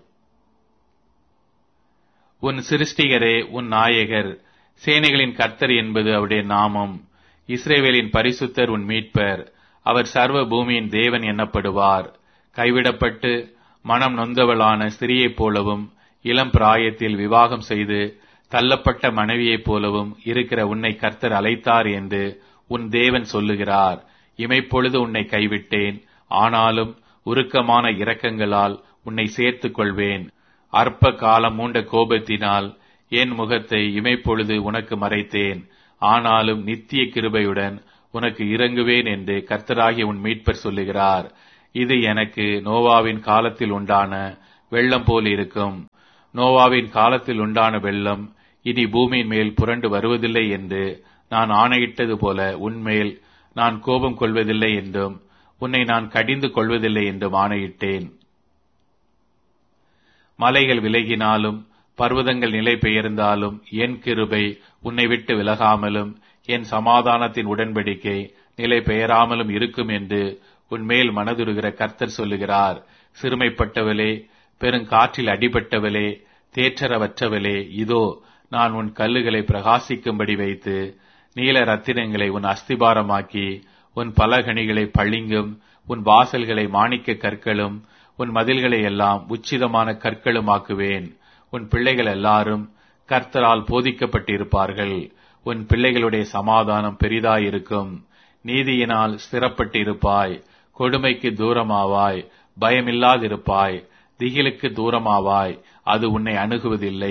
உன் சிருஷ்டிகரே உன் நாயகர் சேனைகளின் கர்த்தர் என்பது அவருடைய நாமம் இஸ்ரேவேலின் பரிசுத்தர் உன் மீட்பர் அவர் சர்வ பூமியின் தேவன் எண்ணப்படுவார் கைவிடப்பட்டு மனம் நொந்தவளான ஸ்திரியைப் போலவும் இளம் பிராயத்தில் விவாகம் செய்து தள்ளப்பட்ட மனைவியைப் போலவும் இருக்கிற உன்னை கர்த்தர் அழைத்தார் என்று உன் தேவன் சொல்லுகிறார் இமைப்பொழுது உன்னை கைவிட்டேன் ஆனாலும் உருக்கமான இரக்கங்களால் உன்னை சேர்த்துக் கொள்வேன் அற்ப காலம் மூண்ட கோபத்தினால் என் முகத்தை இமைப்பொழுது உனக்கு மறைத்தேன் ஆனாலும் நித்திய கிருபையுடன் உனக்கு இறங்குவேன் என்று கர்த்தராகிய உன் மீட்பர் சொல்லுகிறார் இது எனக்கு நோவாவின் காலத்தில் உண்டான வெள்ளம் போல் இருக்கும் நோவாவின் காலத்தில் உண்டான வெள்ளம் இனி பூமியின் மேல் புரண்டு வருவதில்லை என்று நான் ஆணையிட்டது போல உன்மேல் நான் கோபம் கொள்வதில்லை என்றும் உன்னை நான் கடிந்து கொள்வதில்லை என்றும் ஆணையிட்டேன் மலைகள் விலகினாலும் பர்வதங்கள் நிலை பெயர்ந்தாலும் என் கிருபை உன்னை விட்டு விலகாமலும் என் சமாதானத்தின் உடன்படிக்கை நிலை பெயராமலும் இருக்கும் என்று உன்மேல் மனதுருகிற கர்த்தர் சொல்லுகிறார் சிறுமைப்பட்டவளே பெருங்காற்றில் அடிபட்டவளே தேற்றரவற்றவளே இதோ நான் உன் கல்லுகளை பிரகாசிக்கும்படி வைத்து நீல ரத்தினங்களை உன் அஸ்திபாரமாக்கி உன் பலகணிகளை பளிங்கும் உன் வாசல்களை மாணிக்க கற்களும் உன் மதில்களை எல்லாம் உச்சிதமான கற்களும் ஆக்குவேன் உன் பிள்ளைகள் எல்லாரும் கர்த்தரால் போதிக்கப்பட்டிருப்பார்கள் உன் பிள்ளைகளுடைய சமாதானம் பெரிதாயிருக்கும் நீதியினால் ஸ்திரப்பட்டிருப்பாய் கொடுமைக்கு தூரமாவாய் பயமில்லாதிருப்பாய் திகிலுக்கு தூரமாவாய் அது உன்னை அணுகுவதில்லை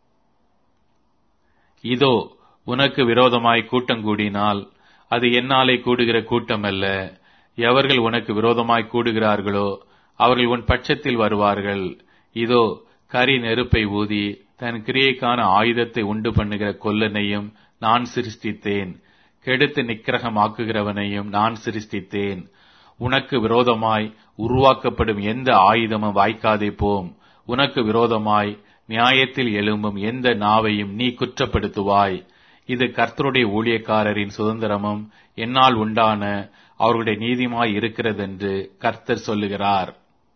இதோ உனக்கு விரோதமாய் கூட்டம் கூடினால் அது என்னாலே கூடுகிற கூட்டம் அல்ல எவர்கள் உனக்கு விரோதமாய் கூடுகிறார்களோ அவர்கள் உன் பட்சத்தில் வருவார்கள் இதோ கரி நெருப்பை ஊதி தன் கிரியைக்கான ஆயுதத்தை உண்டு பண்ணுகிற கொல்லனையும் நான் சிருஷ்டித்தேன் கெடுத்து நிக்கிரகமாக்குகிறவனையும் நான் சிருஷ்டித்தேன் உனக்கு விரோதமாய் உருவாக்கப்படும் எந்த ஆயுதமும் வாய்க்காதே போம் உனக்கு விரோதமாய் நியாயத்தில் எழும்பும் எந்த நாவையும் நீ குற்றப்படுத்துவாய் இது கர்த்தருடைய ஊழியக்காரரின் சுதந்திரமும் என்னால் உண்டான அவர்களுடைய நீதிமாய் இருக்கிறதென்று கர்த்தர் சொல்லுகிறார்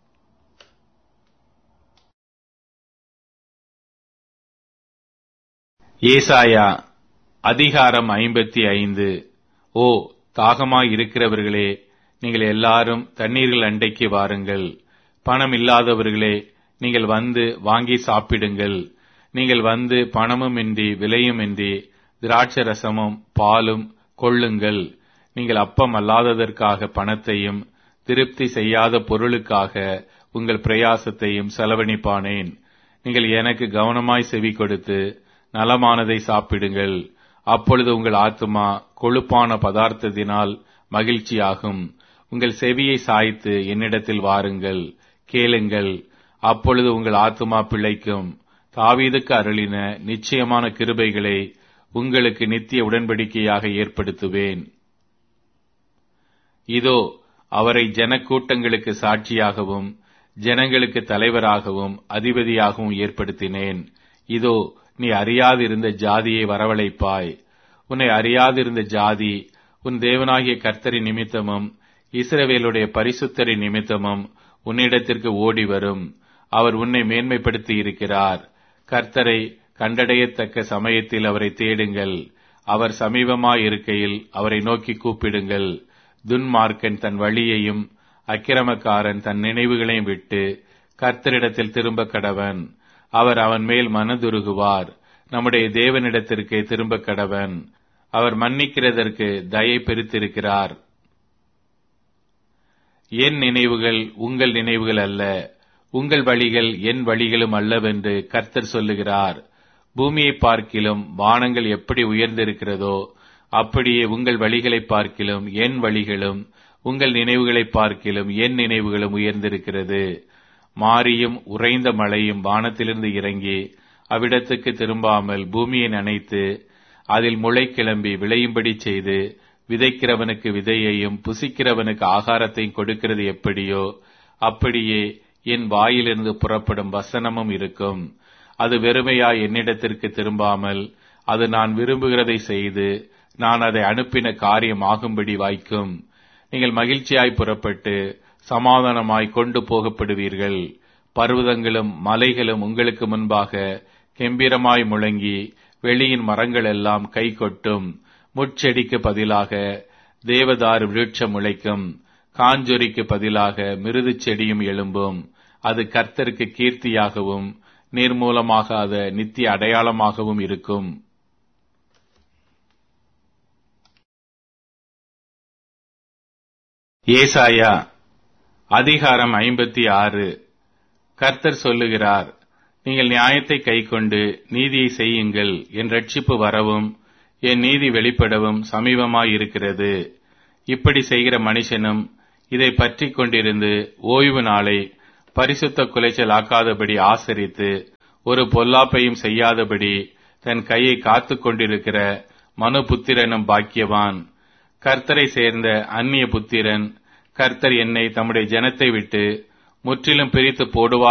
ஏசாயா அதிகாரம் ஐம்பத்தி ஐந்து ஓ தாகமாய் இருக்கிறவர்களே நீங்கள் எல்லாரும் தண்ணீர்கள் அண்டைக்கு வாருங்கள் பணம் இல்லாதவர்களே நீங்கள் வந்து வாங்கி சாப்பிடுங்கள் நீங்கள் வந்து பணமும் இன்றி விலையும் இன்றி திராட்சை ரசமும் பாலும் கொள்ளுங்கள் நீங்கள் அப்பம் அல்லாததற்காக பணத்தையும் திருப்தி செய்யாத பொருளுக்காக உங்கள் பிரயாசத்தையும் செலவழிப்பானேன் நீங்கள் எனக்கு கவனமாய் செவி கொடுத்து நலமானதை சாப்பிடுங்கள் அப்பொழுது உங்கள் ஆத்துமா கொழுப்பான பதார்த்தத்தினால் மகிழ்ச்சியாகும் உங்கள் செவியை சாய்த்து என்னிடத்தில் வாருங்கள் கேளுங்கள் அப்பொழுது உங்கள் ஆத்துமா பிழைக்கும் தாவீதுக்கு அருளின நிச்சயமான கிருபைகளை உங்களுக்கு நித்திய உடன்படிக்கையாக ஏற்படுத்துவேன் இதோ அவரை ஜனக்கூட்டங்களுக்கு சாட்சியாகவும் ஜனங்களுக்கு தலைவராகவும் அதிபதியாகவும் ஏற்படுத்தினேன் இதோ நீ அறியாதிருந்த ஜாதியை வரவழைப்பாய் உன்னை அறியாதிருந்த ஜாதி உன் தேவனாகிய கர்த்தரின் நிமித்தமும் இஸ்ரவேலுடைய பரிசுத்தரின் நிமித்தமும் உன்னிடத்திற்கு ஓடி வரும் அவர் உன்னை மேன்மைப்படுத்தி இருக்கிறார் கர்த்தரை கண்டடையத்தக்க சமயத்தில் அவரை தேடுங்கள் அவர் சமீபமாய் இருக்கையில் அவரை நோக்கி கூப்பிடுங்கள் துன்மார்க்கன் தன் வழியையும் அக்கிரமக்காரன் தன் நினைவுகளையும் விட்டு கர்த்தரிடத்தில் திரும்ப கடவன் அவர் அவன் மேல் மனதுருகுவார் நம்முடைய தேவனிடத்திற்கு திரும்ப கடவன் அவர் மன்னிக்கிறதற்கு தயை பெருத்திருக்கிறார் என் நினைவுகள் உங்கள் நினைவுகள் அல்ல உங்கள் வழிகள் என் வழிகளும் அல்லவென்று கர்த்தர் சொல்லுகிறார் பூமியை பார்க்கிலும் வானங்கள் எப்படி உயர்ந்திருக்கிறதோ அப்படியே உங்கள் வழிகளை பார்க்கிலும் என் வழிகளும் உங்கள் நினைவுகளை பார்க்கிலும் என் நினைவுகளும் உயர்ந்திருக்கிறது மாரியும் உறைந்த மழையும் வானத்திலிருந்து இறங்கி அவ்விடத்துக்கு திரும்பாமல் பூமியை நனைத்து அதில் முளை கிளம்பி விளையும்படி செய்து விதைக்கிறவனுக்கு விதையையும் புசிக்கிறவனுக்கு ஆகாரத்தையும் கொடுக்கிறது எப்படியோ அப்படியே என் வாயிலிருந்து புறப்படும் வசனமும் இருக்கும் அது வெறுமையாய் என்னிடத்திற்கு திரும்பாமல் அது நான் விரும்புகிறதை செய்து நான் அதை அனுப்பின காரியம் ஆகும்படி வாய்க்கும் நீங்கள் மகிழ்ச்சியாய் புறப்பட்டு சமாதானமாய் கொண்டு போகப்படுவீர்கள் பர்வதங்களும் மலைகளும் உங்களுக்கு முன்பாக கெம்பீரமாய் முழங்கி வெளியின் மரங்கள் எல்லாம் கை கொட்டும் முட்செடிக்கு பதிலாக தேவதாரு விருட்சம் முளைக்கும் காஞ்சொரிக்கு பதிலாக மிருது செடியும் எழும்பும் அது கர்த்தருக்கு கீர்த்தியாகவும் நிர்மூலமாகாத நித்திய அடையாளமாகவும் இருக்கும் ஏசாயா அதிகாரம் ஐம்பத்தி ஆறு கர்த்தர் சொல்லுகிறார் நீங்கள் நியாயத்தை கைக்கொண்டு நீதியை செய்யுங்கள் என் ரட்சிப்பு வரவும் என் நீதி வெளிப்படவும் சமீபமாயிருக்கிறது இப்படி செய்கிற மனுஷனும் இதை பற்றி கொண்டிருந்து ஓய்வு நாளை பரிசுத்த குலைச்சல் ஆக்காதபடி ஆசரித்து ஒரு பொல்லாப்பையும் செய்யாதபடி தன் கையை காத்து கொண்டிருக்கிற மனு புத்திரனும் பாக்கியவான் கர்த்தரை சேர்ந்த அந்நிய புத்திரன் கர்த்தர் என்னை தம்முடைய ஜனத்தை விட்டு முற்றிலும் பிரித்து போடுவார்